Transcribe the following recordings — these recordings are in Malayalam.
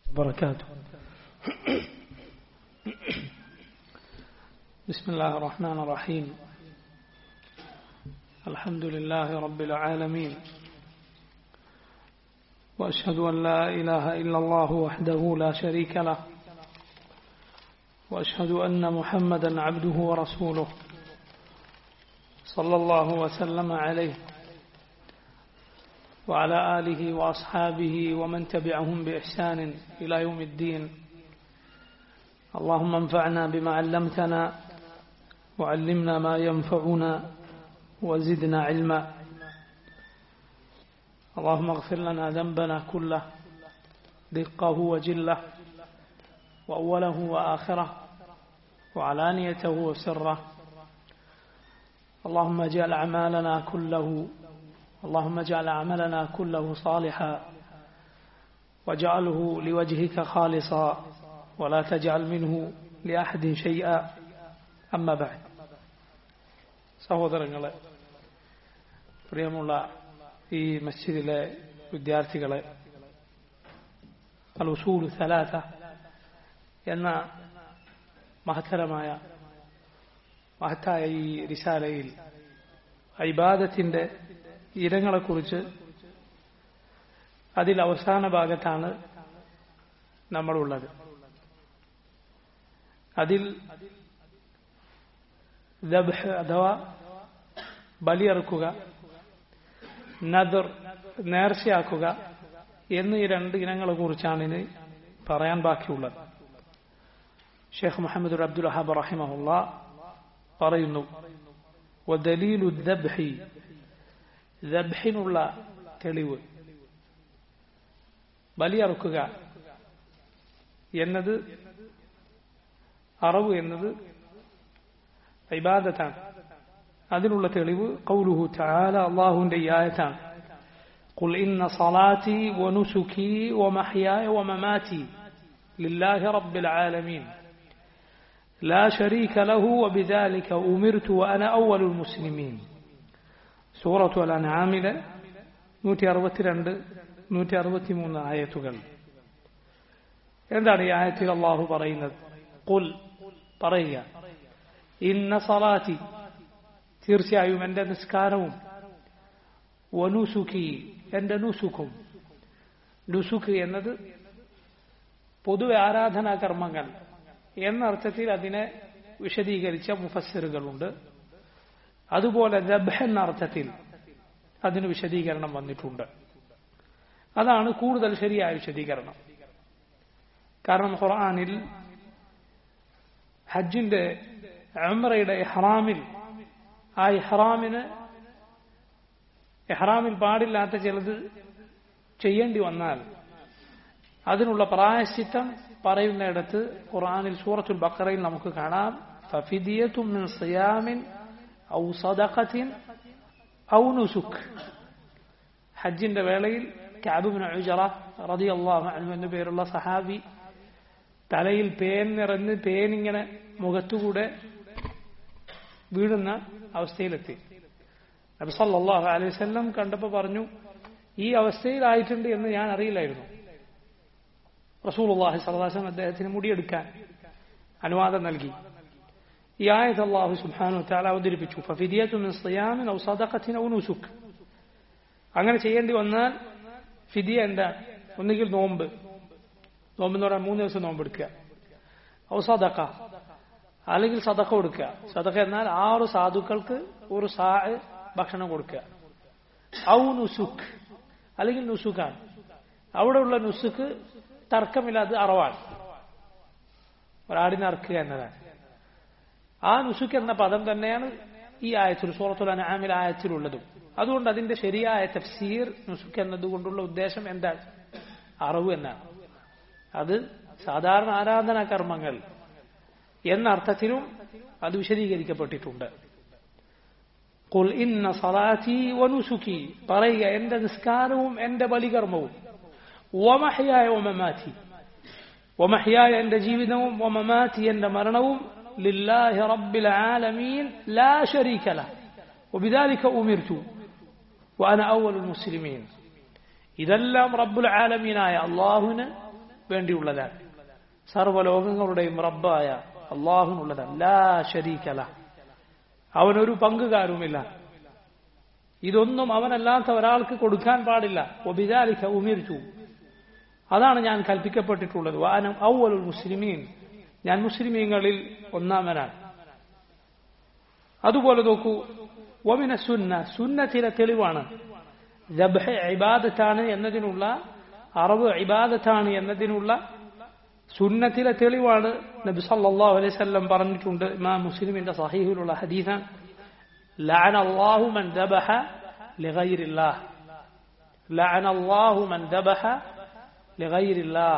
وبركاته بسم الله الرحمن الرحيم الحمد لله رب العالمين واشهد ان لا اله الا الله وحده لا شريك له واشهد ان محمدا عبده ورسوله صلى الله وسلم عليه وعلى اله واصحابه ومن تبعهم باحسان الى يوم الدين اللهم انفعنا بما علمتنا وعلمنا ما ينفعنا وزدنا علما اللهم اغفر لنا ذنبنا كله دقه وجله واوله واخره وعلانيته وسره اللهم اجعل اعمالنا كله اللهم اجعل عملنا كله صالحا واجعله لوجهك خالصا ولا تجعل منه لأحد شيئا أما بعد സഹോദരങ്ങളെ പ്രിയമുള്ള ഈ മസ്ജിദിലെ വിദ്യാർത്ഥികളെ അൽ ഉസൂൽ സലാത്ത എന്ന മഹത്തരമായ മഹത്തായ ഈ റിസാലയിൽ ഇബാദത്തിന്റെ ഇനങ്ങളെക്കുറിച്ച് അതിൽ അവസാന ഭാഗത്താണ് നമ്മളുള്ളത് അതിൽ ദബ്ഹ് അഥവാ ബലിയറുക്കുക നദർ നേർച്ചയാക്കുക എന്നീ രണ്ട് ഇനങ്ങളെ കുറിച്ചാണ് ഇനി പറയാൻ ബാക്കിയുള്ളത് ഷെയ്ഖ് മുഹമ്മദ് അബ്ദുൽ വഹാബ് റഹിമഹുല്ല പറയുന്നു വദലീലു ദബ്ഹി ദബ്ഹിനുള്ള തെളിവ് ബലിയറുക്കുക എന്നത് അറവ് എന്നത് ഇബാദത്താണ് അതിനുള്ള തെളിവ് കൗലുഹു തആല അള്ളാഹുവിന്റെ ഈ ആയത്താണ് قل إن صلاتي ونسكي ومحياي ومماتي لله رب العالمين لا شريك له وبذلك أمرت وأنا أول المسلمين സൂറത്തു അൽ അനാമിലെ നൂറ്റി അറുപത്തിരണ്ട് നൂറ്റി അറുപത്തി മൂന്ന് ആയത്തുകൾ എന്താണ് ഈ ആയത്തിൽ അള്ളാഹു പറയുന്നത് കുൽ പറയുക ഇന്ന സലാത്തി തീർച്ചയായും എന്റെ നിസ്കാരവും വനുസുഖി എന്റെ നുസുഖും നുസുഖ് എന്നത് പൊതുവെ ആരാധനാ കർമ്മങ്ങൾ എന്നർത്ഥത്തിൽ അതിനെ വിശദീകരിച്ച മുഫസ്സിറുകളുണ്ട് അതുപോലെ ദബ് എന്ന അർത്ഥത്തിൽ അതിന് വിശദീകരണം വന്നിട്ടുണ്ട് അതാണ് കൂടുതൽ ശരിയായ വിശദീകരണം കാരണം ഖുർആാനിൽ ഹജ്ജിന്റെ അമ്രയുടെ എഹ്റാമിൽ ആ എഹ്റാമിന് എഹ്റാമിൽ പാടില്ലാത്ത ചിലത് ചെയ്യേണ്ടി വന്നാൽ അതിനുള്ള പ്രായശ്ചിത്തം പറയുന്നിടത്ത് ഖുർആാനിൽ സൂറത്തുൽ ബക്കറയിൽ നമുക്ക് കാണാം ഫഫിദിയത്തും മിൻ സിയാമിൻ ഔ സദഖത്തിൻ ഔ നുസുഖ് ഹജ്ജിന്റെ വേളയിൽ കാബുബിൻ ഉജറ റളിയല്ലാഹു അൻഹു എന്നു പേരുള്ള സഹാബി തലയിൽ പേൻ നിറഞ്ഞ് പേനിങ്ങനെ മുഖത്തുകൂടെ വീഴുന്ന അവസ്ഥയിലെത്തി നബി സല്ലല്ലാഹു അലൈഹി വസല്ലം കണ്ടപ്പോൾ പറഞ്ഞു ഈ അവസ്ഥയിലായിട്ടുണ്ട് എന്ന് ഞാൻ അറിയില്ലായിരുന്നു റസൂലുള്ളാഹി സ്വല്ലല്ലാഹു അലൈഹി വസല്ലം അദ്ദേഹത്തിന് മുടിയെടുക്കാൻ അനുവാദം നൽകി ഈ ആയത്ത് അള്ളാഹു സുബ്ഹാനഹു വതആല അവതരിപ്പിച്ചു ഫഫിദിയത്തു മിൻ സിയാമിൻ ഔ സദഖത്തിൻ ഔ നുസുക് അങ്ങനെ ചെയ്യേണ്ടി വന്നാൽ ഫിദിയ എന്താ ഒന്നുകിൽ നോമ്പ് നോമ്പ് എന്ന് പറയാൻ മൂന്ന് ദിവസം നോമ്പ് എടുക്കുക ഔ സദഖ അല്ലെങ്കിൽ സദഖ കൊടുക്കുക സദഖ എന്നാൽ ആറ് സാധുക്കൾക്ക് ഒരു സാ ഭക്ഷണം കൊടുക്കുക ഔ നുസുഖ് അല്ലെങ്കിൽ നുസുഖാണ് അവിടെയുള്ള നുസുഖ് തർക്കമില്ലാതെ അറവാണ് ഒരാടിനെ അറക്കുക എന്നതാണ് ആ നുസുഖ് എന്ന പദം തന്നെയാണ് ഈ ആയത്തിൽ സൂറത്തുൽ അനാമിൽ ആയത്തിലുള്ളതും അതുകൊണ്ട് അതിന്റെ ശരിയായ തഫ്സീർ നുസുഖ് എന്നതുകൊണ്ടുള്ള ഉദ്ദേശം എന്താണ് അറിവ് എന്നാണ് അത് സാധാരണ ആരാധനാ കർമ്മങ്ങൾ എന്ന അർത്ഥത്തിലും അത് വിശദീകരിക്കപ്പെട്ടിട്ടുണ്ട് കുൽ ഇന്ന സലാത്തി വനുസുഖി പറയുക എന്റെ നിസ്കാരവും എന്റെ ബലികർമ്മവും വമഹയായ ഒമമാറ്റി വമഹയായ എന്റെ ജീവിതവും വമമാറ്റി എന്റെ മരണവും لله رب العالمين لا شريك له وبذلك أمرت وأنا أول المسلمين ഇതെല്ലാം റബ്ബുൽ ആലമീനായ അള്ളാഹുവിന് വേണ്ടിയുള്ളതാണ് സർവ്വലോകങ്ങളുടെയും റബ്ബായ അള്ളാഹുനുള്ളതാണ് ലാ ശരീക്കല അവനൊരു പങ്കുകാരുമില്ല ഇതൊന്നും അവനല്ലാത്ത ഒരാൾക്ക് കൊടുക്കാൻ പാടില്ല ഒബിദാലിക്ക ഉമിരിച്ചു അതാണ് ഞാൻ കൽപ്പിക്കപ്പെട്ടിട്ടുള്ളത് വാനം ഔവലുൽ മുസ്ലിമീൻ ഞാൻ മുസ്ലിമീങ്ങളിൽ ഒന്നാമനാണ് അതുപോലെ നോക്കൂ ഒമിന സുന്ന സുന്നത്തിലെ തെളിവാണ് ജബ്ഹ ഇബാദത്താണ് എന്നതിനുള്ള അറവ് ഇബാദത്താണ് എന്നതിനുള്ള സുന്നത്തിലെ തെളിവാണ് നബി സല്ലല്ലാഹു അലൈഹി വസല്ലം പറഞ്ഞിട്ടുണ്ട് ഇമാം മുസ്ലിമിന്റെ സഹീഹിലുള്ള ഹദീസാണ് لعن الله من ذبح لغير الله لعن الله من ذبح لغير الله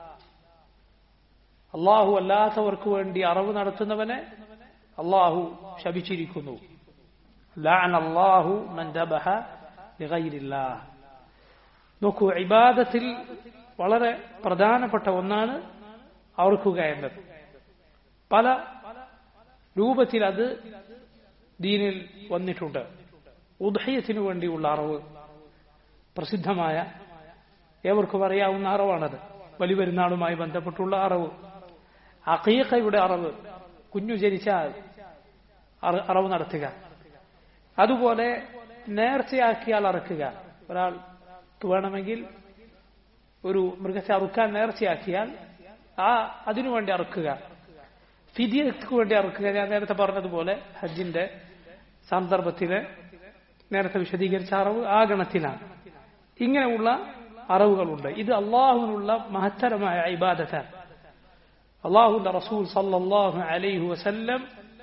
അള്ളാഹു അല്ലാത്തവർക്ക് വേണ്ടി അറിവ് നടത്തുന്നവനെ അള്ളാഹു ശപിച്ചിരിക്കുന്നു ലഅന അല്ലാഹു മൻ ദബഹ ലിഗൈരില്ലാഹ് നോക്കൂ ഇബാദത്തിൽ വളരെ പ്രധാനപ്പെട്ട ഒന്നാണ് അവർക്കുക എന്നത് പല രൂപത്തിൽ അത് ദീനിൽ വന്നിട്ടുണ്ട് ഉദയത്തിനു വേണ്ടിയുള്ള അറിവ് പ്രസിദ്ധമായ ഏവർക്കും അറിയാവുന്ന അറിവാണത് വലിപെരുന്നാളുമായി ബന്ധപ്പെട്ടുള്ള അറിവ് അഖീഖയുടെ അറിവ് കുഞ്ഞു ജനിച്ചാൽ അറിവ് നടത്തുക അതുപോലെ നേർച്ചയാക്കിയാൽ അറക്കുക ഒരാൾക്ക് വേണമെങ്കിൽ ഒരു മൃഗത്തെ അറുക്കാൻ നേർച്ചയാക്കിയാൽ ആ അതിനുവേണ്ടി അറുക്കുക ഫിദിയക്ക് വേണ്ടി അറുക്കുക ഞാൻ നേരത്തെ പറഞ്ഞതുപോലെ ഹജ്ജിന്റെ സന്ദർഭത്തില് നേരത്തെ വിശദീകരിച്ച അറിവ് ആ ഗണത്തിലാണ് ഇങ്ങനെയുള്ള അറിവുകളുണ്ട് ഇത് അള്ളാഹുവിനുള്ള മഹത്തരമായ ഇബാദത്താണ് അള്ളാഹുന്റെ റസൂൽ സല്ലാഹു അലൈഹു വസല്ലം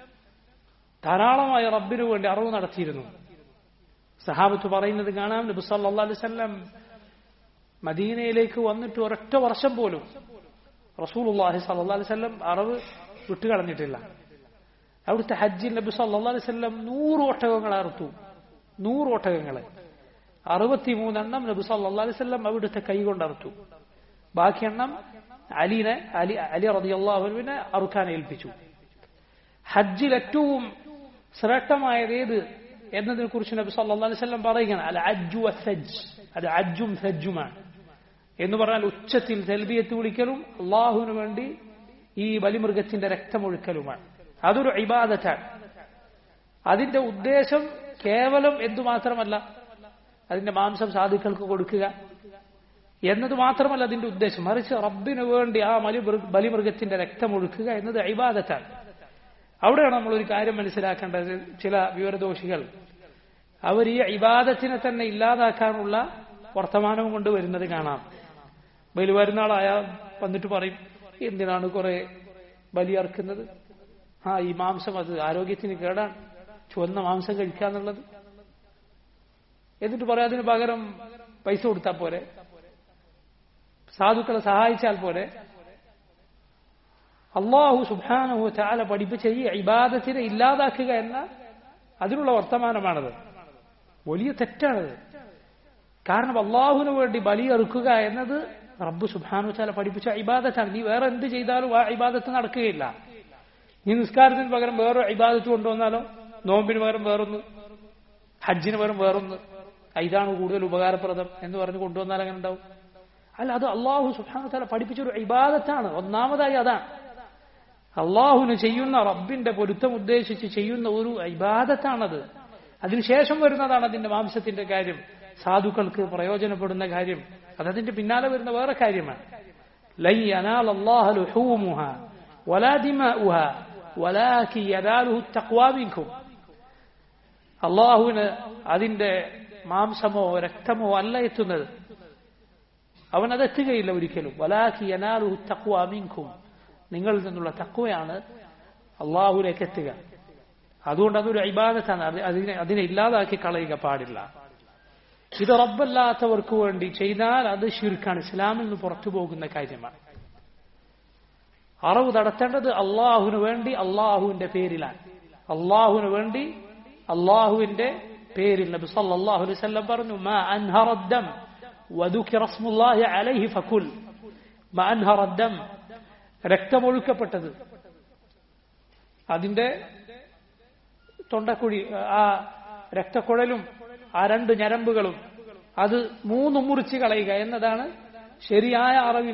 ധാരാളമായി റബ്ബിനു വേണ്ടി അറിവ് നടത്തിയിരുന്നു സഹാബത്ത് പറയുന്നത് കാണാം നബി സല്ലാ അലൈഹി വസല്ലം മദീനയിലേക്ക് വന്നിട്ട് ഒരൊറ്റ വർഷം പോലും റസൂൽ അള്ളാഹി സല്ലാ അലൈഹി വസല്ലം അറിവ് വിട്ടുകളഞ്ഞിട്ടില്ല അവിടുത്തെ ഹജ്ജിൽ നബി സല്ലാ അലൈഹി വസല്ലം നൂറ് ഒട്ടകങ്ങൾ അറുത്തു നൂറ് ഒട്ടകങ്ങളെ അറുപത്തിമൂന്നെണ്ണം നബി സല്ലാ അലൈഹി വസല്ലം അവിടുത്തെ കൈകൊണ്ട് അറുത്തു ബാക്കി എണ്ണം അലീനെ അലി അലി റതിയല്ലാഹുവിനെ അറുക്കാൻ ഏൽപ്പിച്ചു ഹജ്ജിൽ ഏറ്റവും ശ്രേഷ്ഠമായത് ഏത് എന്നതിനെ കുറിച്ച് നബി സല്ലാ അലൈഹി വസല്ലം പറയുകയാണ് അൽ അജ്ജു സജ്ജ് അത് അജ്ജും സജ്ജുമാണ് എന്ന് പറഞ്ഞാൽ ഉച്ചത്തിൽ തെൽബിയത്ത് വിളിക്കലും അള്ളാഹുവിന് വേണ്ടി ഈ ബലിമൃഗത്തിന്റെ രക്തമൊഴുക്കലുമാണ് അതൊരു ഇബാദത്താണ് അതിന്റെ ഉദ്ദേശം കേവലം എന്തുമാത്രമല്ല അതിന്റെ മാംസം സാധുക്കൾക്ക് കൊടുക്കുക എന്നത് മാത്രമല്ല അതിന്റെ ഉദ്ദേശം മറിച്ച് റബ്ബിന് വേണ്ടി ആ മലി ബലിമൃഗത്തിന്റെ രക്തമൊഴുക്കുക എന്നത് ഇബാദത്താണ് അവിടെയാണ് നമ്മൾ ഒരു കാര്യം മനസ്സിലാക്കേണ്ടത് ചില വിവരദോഷികൾ അവർ ഈ ഇബാദത്തിനെ തന്നെ ഇല്ലാതാക്കാനുള്ള വർത്തമാനവും കൊണ്ട് വരുന്നത് കാണാം ബലി വരുന്നാളായ വന്നിട്ട് പറയും എന്തിനാണ് കുറെ ബലിയർക്കുന്നത് ആ ഈ മാംസം അത് ആരോഗ്യത്തിന് കേടാണ് ചുവന്ന മാംസം കഴിക്കാന്നുള്ളത് എന്നിട്ട് പറയാം അതിന് പകരം പൈസ കൊടുത്താൽ പോരെ സാധുക്കളെ സഹായിച്ചാൽ പോരെ അള്ളാഹു സുബാനഹു ചാല പഠിപ്പിച്ച ഈ ഇബാദത്തിനെ ഇല്ലാതാക്കുക എന്ന അതിനുള്ള വർത്തമാനമാണത് വലിയ തെറ്റാണത് കാരണം അള്ളാഹുവിന് വേണ്ടി ബലിയെറുക്കുക എന്നത് റബ്ബ് സുബാനു ചാല പഠിപ്പിച്ച ഇബാദത്താണ് നീ വേറെ എന്ത് ചെയ്താലും ആ ഇബാദത്ത് നടക്കുകയില്ല നീ നിസ്കാരത്തിന് പകരം വേറെ ഇബാദത്ത് കൊണ്ടുവന്നാലോ നോമ്പിന് പകരം വേറൊന്ന് ഹജ്ജിന് പകരം വേറൊന്ന് ഇതാണ് കൂടുതൽ ഉപകാരപ്രദം എന്ന് പറഞ്ഞ് കൊണ്ടുവന്നാൽ അങ്ങനെ ഉണ്ടാവും അല്ല അത് അള്ളാഹു സുബാനു താല പഠിപ്പിച്ചൊരു ഇബാദത്താണ് ഒന്നാമതായി അതാണ് അള്ളാഹുന് ചെയ്യുന്ന റബ്ബിന്റെ പൊരുത്തം ഉദ്ദേശിച്ച് ചെയ്യുന്ന ഒരു ഇബാദത്താണത് അതിനുശേഷം വരുന്നതാണ് അതിന്റെ മാംസത്തിന്റെ കാര്യം സാധുക്കൾക്ക് പ്രയോജനപ്പെടുന്ന കാര്യം അതതിന്റെ പിന്നാലെ വരുന്ന വേറെ കാര്യമാണ് ലൈ അനാൽ അള്ളാഹുഹൂമുഹ ولا دماؤها ولكن يناله التقوى منكم അള്ളാഹുവിന് അതിന്റെ മാംസമോ രക്തമോ അല്ല എത്തുന്നത് അവൻ അതെത്തുകയില്ല ഒരിക്കലും വലാഖി യനാലു തക്വ മീൻകും നിങ്ങളിൽ നിന്നുള്ള തക്വയാണ് അള്ളാഹുലേക്ക് എത്തുക അതുകൊണ്ട് അതൊരു ഇബാദത്താണ് അതിനെ അതിനെ ഇല്ലാതാക്കി കളയുക പാടില്ല ഇത് റബ്ബല്ലാത്തവർക്ക് വേണ്ടി ചെയ്താൽ അത് ഷിർക്കാണ് ഇസ്ലാമിൽ നിന്ന് പുറത്തു പോകുന്ന കാര്യമാണ് അറിവ് നടത്തേണ്ടത് അള്ളാഹുവിന് വേണ്ടി അള്ളാഹുവിന്റെ പേരിലാണ് അള്ളാഹുവിന് വേണ്ടി അള്ളാഹുവിന്റെ പേരിൽ നബി സല്ലല്ലാഹു അലൈഹി വസല്ലം പറഞ്ഞു മാ അൻഹറദ്ദം വദുകിറ സ്മുല്ലാഹി അലൈഹി ഫകുൽ മാ അൻഹറദ്ദം രക്തമൊഴുക്കപ്പെട്ടത് അതിന്റെ തൊണ്ടക്കുഴി ആ രക്തക്കുഴലും ആ രണ്ട് ഞരമ്പുകളും അത് മൂന്ന് മുറിച്ച് കളയുക എന്നതാണ് ശരിയായ അറിവിന്റെ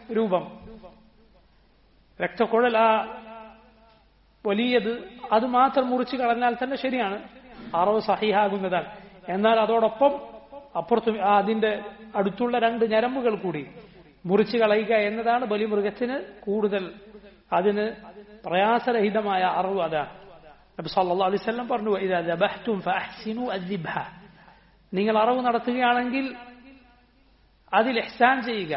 രൂപം രക്തക്കുഴൽ ആ വലിയത് അത് മാത്രം മുറിച്ച് കളഞ്ഞാൽ തന്നെ ശരിയാണ് അറവ് സഹിഹാകുന്നതാണ് എന്നാൽ അതോടൊപ്പം അപ്പുറത്ത് അതിന്റെ അടുത്തുള്ള രണ്ട് ഞരമ്പുകൾ കൂടി മുറിച്ച് കളയുക എന്നതാണ് ബലിമൃഗത്തിന് കൂടുതൽ അതിന് പ്രയാസരഹിതമായ അറിവ് അതാണ് നബി സല്ലല്ലാഹു അലൈഹി വസല്ലം പറഞ്ഞു ഇദാ ദബഹ്തും ഫഅഹ്സിനു അദ്ദിബ്ഹ നിങ്ങൾ അറിവ് നടത്തുകയാണെങ്കിൽ അതിൽ ഇഹ്സാൻ ചെയ്യുക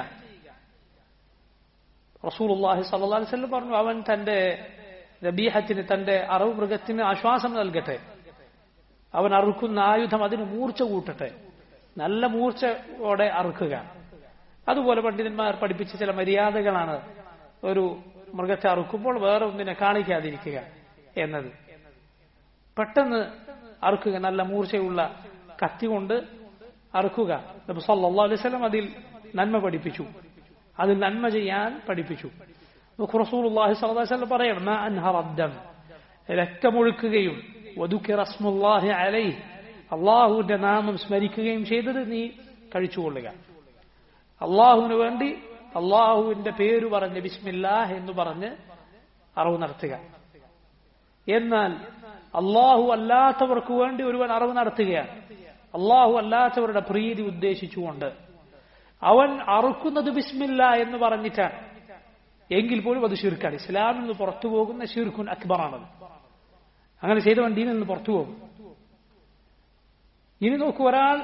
റസൂലുള്ളാഹി സല്ലല്ലാഹു അലൈഹി വസല്ലം പറഞ്ഞു അവൻ തന്റെ രബീഹത്തിന് തന്റെ അറിവ് മൃഗത്തിന് ആശ്വാസം നൽകട്ടെ അവൻ അറുക്കുന്ന ആയുധം അതിന് മൂർച്ച കൂട്ടട്ടെ നല്ല മൂർച്ചയോടെ അറുക്കുക അതുപോലെ പണ്ഡിതന്മാർ പഠിപ്പിച്ച ചില മര്യാദകളാണ് ഒരു മൃഗത്തെ അറുക്കുമ്പോൾ വേറെ ഒന്നിനെ കാണിക്കാതിരിക്കുക എന്നത് പെട്ടെന്ന് അറുക്കുക നല്ല മൂർച്ചയുള്ള കത്തി കൊണ്ട് അറുക്കുക നബി സല്ലല്ലാഹു അലൈഹി വസല്ലം അതിൽ നന്മ പഠിപ്പിച്ചു അതിൽ നന്മ ചെയ്യാൻ പഠിപ്പിച്ചു റസൂലുള്ളാഹി സ്വല്ലല്ലാഹു അലൈഹി വസല്ലം പറയണം മാ അൻഹറ ദം രക്തമൊഴുക്കുകയും വദുക്കിറ സ്മുല്ലാഹി അലൈഹി അള്ളാഹുവിന്റെ നാമം സ്മരിക്കുകയും ചെയ്തത് നീ കഴിച്ചുകൊള്ളുക അള്ളാഹുവിന് വേണ്ടി അള്ളാഹുവിന്റെ പേര് പറഞ്ഞ് ബിസ്മില്ലാഹ് എന്ന് പറഞ്ഞ് അറിവ് നടത്തുക എന്നാൽ അള്ളാഹു അല്ലാത്തവർക്ക് വേണ്ടി ഒരുവൻ അറിവ് നടത്തുകയാണ് അള്ളാഹു അല്ലാത്തവരുടെ പ്രീതി ഉദ്ദേശിച്ചുകൊണ്ട് അവൻ അറുക്കുന്നത് ബിസ്മില്ല എന്ന് പറഞ്ഞിട്ടാണ് എങ്കിൽ പോലും അത് ഷിർക്കാണ് ഇസ്ലാമിൽ നിന്ന് പുറത്തു പോകുന്ന ഷിർഖുൻ അക്ബറാണത് അങ്ങനെ ചെയ്തവൻ ദീനിൽ നിന്ന് പുറത്തു പോകും ഇനി നോക്കൂ ഒരാൾ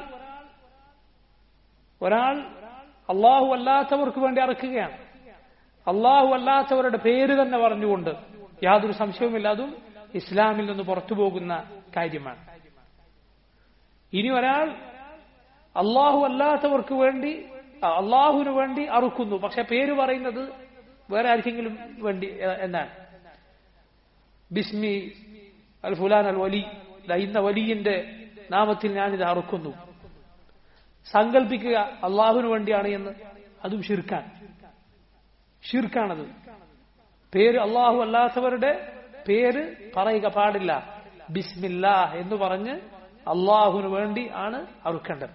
ഒരാൾ അള്ളാഹു അല്ലാത്തവർക്ക് വേണ്ടി അറക്കുകയാണ് അള്ളാഹു അല്ലാത്തവരുടെ പേര് തന്നെ പറഞ്ഞുകൊണ്ട് യാതൊരു സംശയവുമില്ല അതും ഇസ്ലാമിൽ നിന്ന് പുറത്തു പോകുന്ന കാര്യമാണ് ഇനി ഒരാൾ അള്ളാഹു അല്ലാത്തവർക്ക് വേണ്ടി അള്ളാഹുവിന് വേണ്ടി അറുക്കുന്നു പക്ഷെ പേര് പറയുന്നത് വേറെ ആർക്കെങ്കിലും വേണ്ടി എന്നാണ് ബിസ്മി അൽ ഫുലാൻ അൽ വലി ഇന്ന വലിയന്റെ നാമത്തിൽ ഞാനിത് അറുക്കുന്നു സങ്കല്പിക്കുക അള്ളാഹുവിന് വേണ്ടിയാണ് എന്ന് അതും ഷിർക്കാൻ ഷിർക്കാണത് പേര് അള്ളാഹു അല്ലാത്തവരുടെ പേര് പറയുക പാടില്ല ബിസ്മില്ല എന്ന് പറഞ്ഞ് അള്ളാഹുവിന് വേണ്ടി ആണ് അറുക്കേണ്ടത്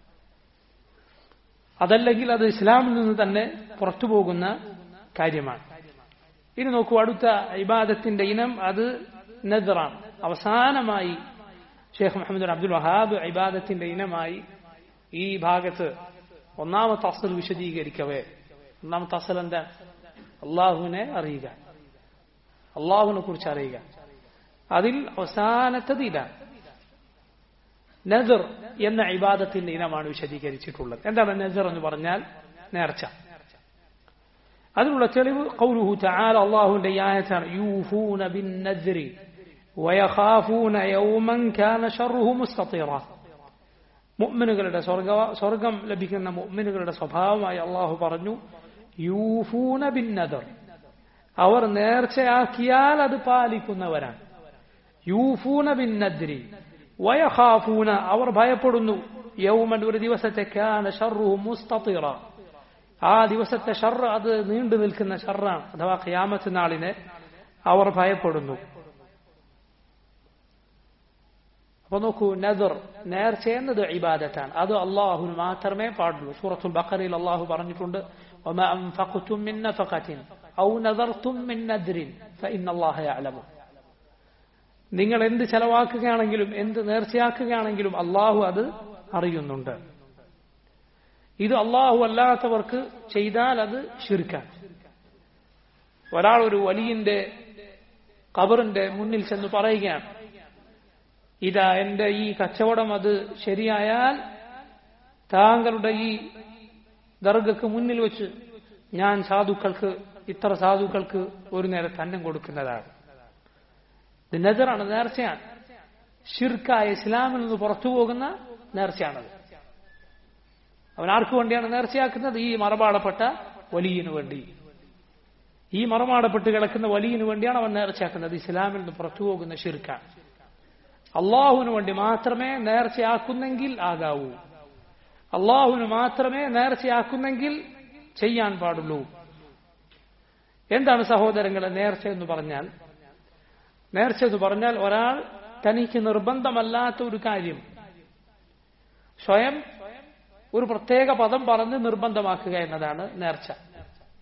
അതല്ലെങ്കിൽ അത് ഇസ്ലാമിൽ നിന്ന് തന്നെ പുറത്തു പോകുന്ന കാര്യമാണ് ഇനി നോക്കൂ അടുത്ത ഇബാദത്തിന്റെ ഇനം അത് നദറാണ് അവസാനമായി ഷെയ്ഖ് മുഹമ്മദ് അബ്ദുൽ വഹാബ് ഇബാദത്തിന്റെ ഇനമായി ഈ ഭാഗത്ത് ഒന്നാമത്തെ അസൽ വിശദീകരിക്കവേ ഒന്നാമത്തെ അസൽ എന്താ അള്ളാഹുവിനെ അറിയുക അള്ളാഹുവിനെ കുറിച്ച് അറിയുക അതിൽ അവസാനത്തത് ഇതാണ് നദർ എന്ന ഇബാദത്തിന്റെ ഇനമാണ് വിശദീകരിച്ചിട്ടുള്ളത് എന്താണ് നസർ എന്ന് പറഞ്ഞാൽ നേർച്ച അതിനുള്ള തെളിവ് കൗലുഹു തആല അള്ളാഹുവിന്റെ ആയത്താണ് യൂഫൂന ബിൻ നദ്രി വയഖാഫൂന യൗമൻ കാന ശർറുഹു മുസ്തതിറ മുഅ്മിനുകളുടെ സ്വർഗ സ്വർഗം ലഭിക്കുന്ന മുഅ്മിനുകളുടെ സ്വഭാവമായി അള്ളാഹു പറഞ്ഞു യൂഫൂന ബിൻ നദർ അവർ നേർച്ചയാക്കിയാൽ അത് പാലിക്കുന്നവരാണ് യൂഫൂന ബിൻ നദ്രി വയഖാഫൂന അവർ ഭയപ്പെടുന്നു യൗമൻ ഒരു ദിവസത്തെ കാന ഷർറുഹു മുസ്തതിറ ആ ദിവസത്തെ ഷർറ് അത് നീണ്ടു നിൽക്കുന്ന ഷർറാണ് അഥവാ ഖിയാമത്ത് നാളിനെ അവർ ഭയപ്പെടുന്നു അപ്പൊ നോക്കൂ നദർ നേർച്ച എന്നത് ഇബാദത്താണ് അത് അള്ളാഹുന് മാത്രമേ പാടുള്ളൂ സൂറത്തുൽ ബഖറയിൽ അള്ളാഹു പറഞ്ഞിട്ടുണ്ട് وما أنفقتم من نفقة أو نذرتم من نذر فإن الله يعلمه നിങ്ങൾ എന്ത് ചെലവാക്കുകയാണെങ്കിലും എന്ത് നേർച്ചയാക്കുകയാണെങ്കിലും അള്ളാഹു അത് അറിയുന്നുണ്ട് ഇത് അള്ളാഹു അല്ലാത്തവർക്ക് ചെയ്താൽ അത് ഷിർക്കാൻ ഒരാൾ ഒരു വലിയന്റെ കബറിന്റെ മുന്നിൽ ചെന്ന് പറയുകയാണ് ഇതാ എന്റെ ഈ കച്ചവടം അത് ശരിയായാൽ താങ്കളുടെ ഈ ദർഗക്ക് മുന്നിൽ വെച്ച് ഞാൻ സാധുക്കൾക്ക് ഇത്ര സാധുക്കൾക്ക് ഒരു നേരം തന്നം കൊടുക്കുന്നതാണ് ഇത് നജറാണ് നേർച്ചയാണ് ഷിർക്കായ ഇസ്ലാമിൽ നിന്ന് പുറത്തു പോകുന്ന നേർച്ചയാണത് അവൻ ആർക്കു വേണ്ടിയാണ് നേർച്ചയാക്കുന്നത് ഈ മറപാടപ്പെട്ട വലിയനു വേണ്ടി ഈ മറമാടപ്പെട്ട് കിടക്കുന്ന വലിയനു വേണ്ടിയാണ് അവൻ നേർച്ചയാക്കുന്നത് ഇസ്ലാമിൽ നിന്ന് പുറത്തു പോകുന്ന ഷിർക്കാണ് അള്ളാഹുവിന് വേണ്ടി മാത്രമേ നേർച്ചയാക്കുന്നെങ്കിൽ ആകാവൂ അള്ളാഹുവിന് മാത്രമേ നേർച്ചയാക്കുന്നെങ്കിൽ ചെയ്യാൻ പാടുള്ളൂ എന്താണ് സഹോദരങ്ങളെ നേർച്ച എന്ന് പറഞ്ഞാൽ നേർച്ച എന്ന് പറഞ്ഞാൽ ഒരാൾ തനിക്ക് നിർബന്ധമല്ലാത്ത ഒരു കാര്യം സ്വയം ഒരു പ്രത്യേക പദം പറഞ്ഞ് നിർബന്ധമാക്കുക എന്നതാണ് നേർച്ച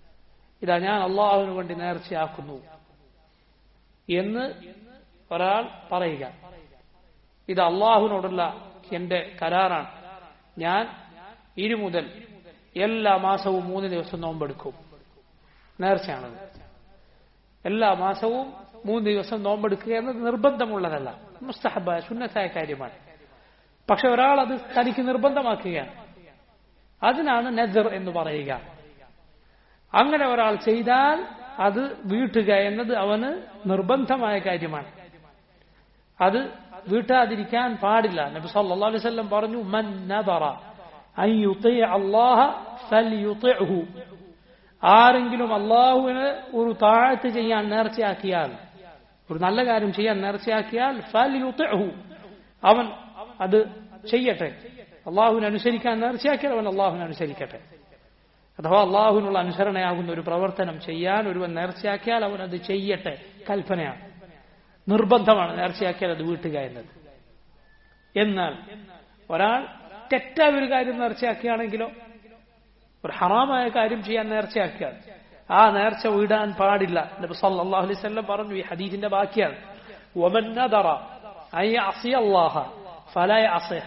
ഇതാ ഞാൻ അള്ളാഹുവിന് വേണ്ടി നേർച്ചയാക്കുന്നു എന്ന് ഒരാൾ പറയുക ഇത് അള്ളാഹുവിനോടുള്ള എന്റെ കരാറാണ് ഞാൻ ഇനി മുതൽ എല്ലാ മാസവും മൂന്ന് ദിവസം നോമ്പെടുക്കും നേർച്ചയാണത് എല്ലാ മാസവും മൂന്ന് ദിവസം നോമ്പെടുക്കുക എന്നത് നിർബന്ധമുള്ളതല്ല മുസ്തഹബായ സുന്നത്തായ കാര്യമാണ് പക്ഷെ ഒരാൾ അത് തനിക്ക് നിർബന്ധമാക്കുകയാണ് അതിനാണ് നജർ എന്ന് പറയുക അങ്ങനെ ഒരാൾ ചെയ്താൽ അത് വീട്ടുക എന്നത് അവന് നിർബന്ധമായ കാര്യമാണ് അത് വീട്ടാതിരിക്കാൻ പാടില്ല നബി സല്ലല്ലാഹു അലൈഹി വസല്ലം പറഞ്ഞു മൻ നദറ അൻ യുതിഅ അല്ലാഹ ഫൽയുതിഅഹു ആരെങ്കിലും അള്ളാഹുവിന് ഒരു താഴത്ത് ചെയ്യാൻ നേർച്ചയാക്കിയാൽ ഒരു നല്ല കാര്യം ചെയ്യാൻ നേർച്ചയാക്കിയാൽ ഫൽയുതിഅഹു അവൻ അത് ചെയ്യട്ടെ അള്ളാഹുവിനെ അനുസരിക്കാൻ നേർച്ചയാക്കിയാൽ അവൻ അള്ളാഹുവിനെ അനുസരിക്കട്ടെ അഥവാ അള്ളാഹുവിനുള്ള അനുസരണയാകുന്ന ഒരു പ്രവർത്തനം ചെയ്യാൻ ഒരുവൻ നേർച്ചയാക്കിയാൽ അവൻ അത് ചെയ്യട്ടെ കൽപ്പനയാണ് നിർബന്ധമാണ് നേർച്ചയാക്കിയാൽ അത് വീട്ടുക എന്നത് എന്നാൽ ഒരാൾ തെറ്റായ ഒരു കാര്യം നേർച്ചയാക്കിയാണെങ്കിലോ ഒരു ഹറാമായ കാര്യം ചെയ്യാൻ നേർച്ചയാക്കിയാൽ ആ നേർച്ച വീടാൻ പാടില്ല നബി സല്ലല്ലാഹു അലൈഹി വസല്ലം പറഞ്ഞു ഈ ഹദീസിന്റെ ബാക്കിയാണ് വമൻ നദറ അൻ യഅസിയ അല്ലാഹ ഫലാ യഅസിഹ്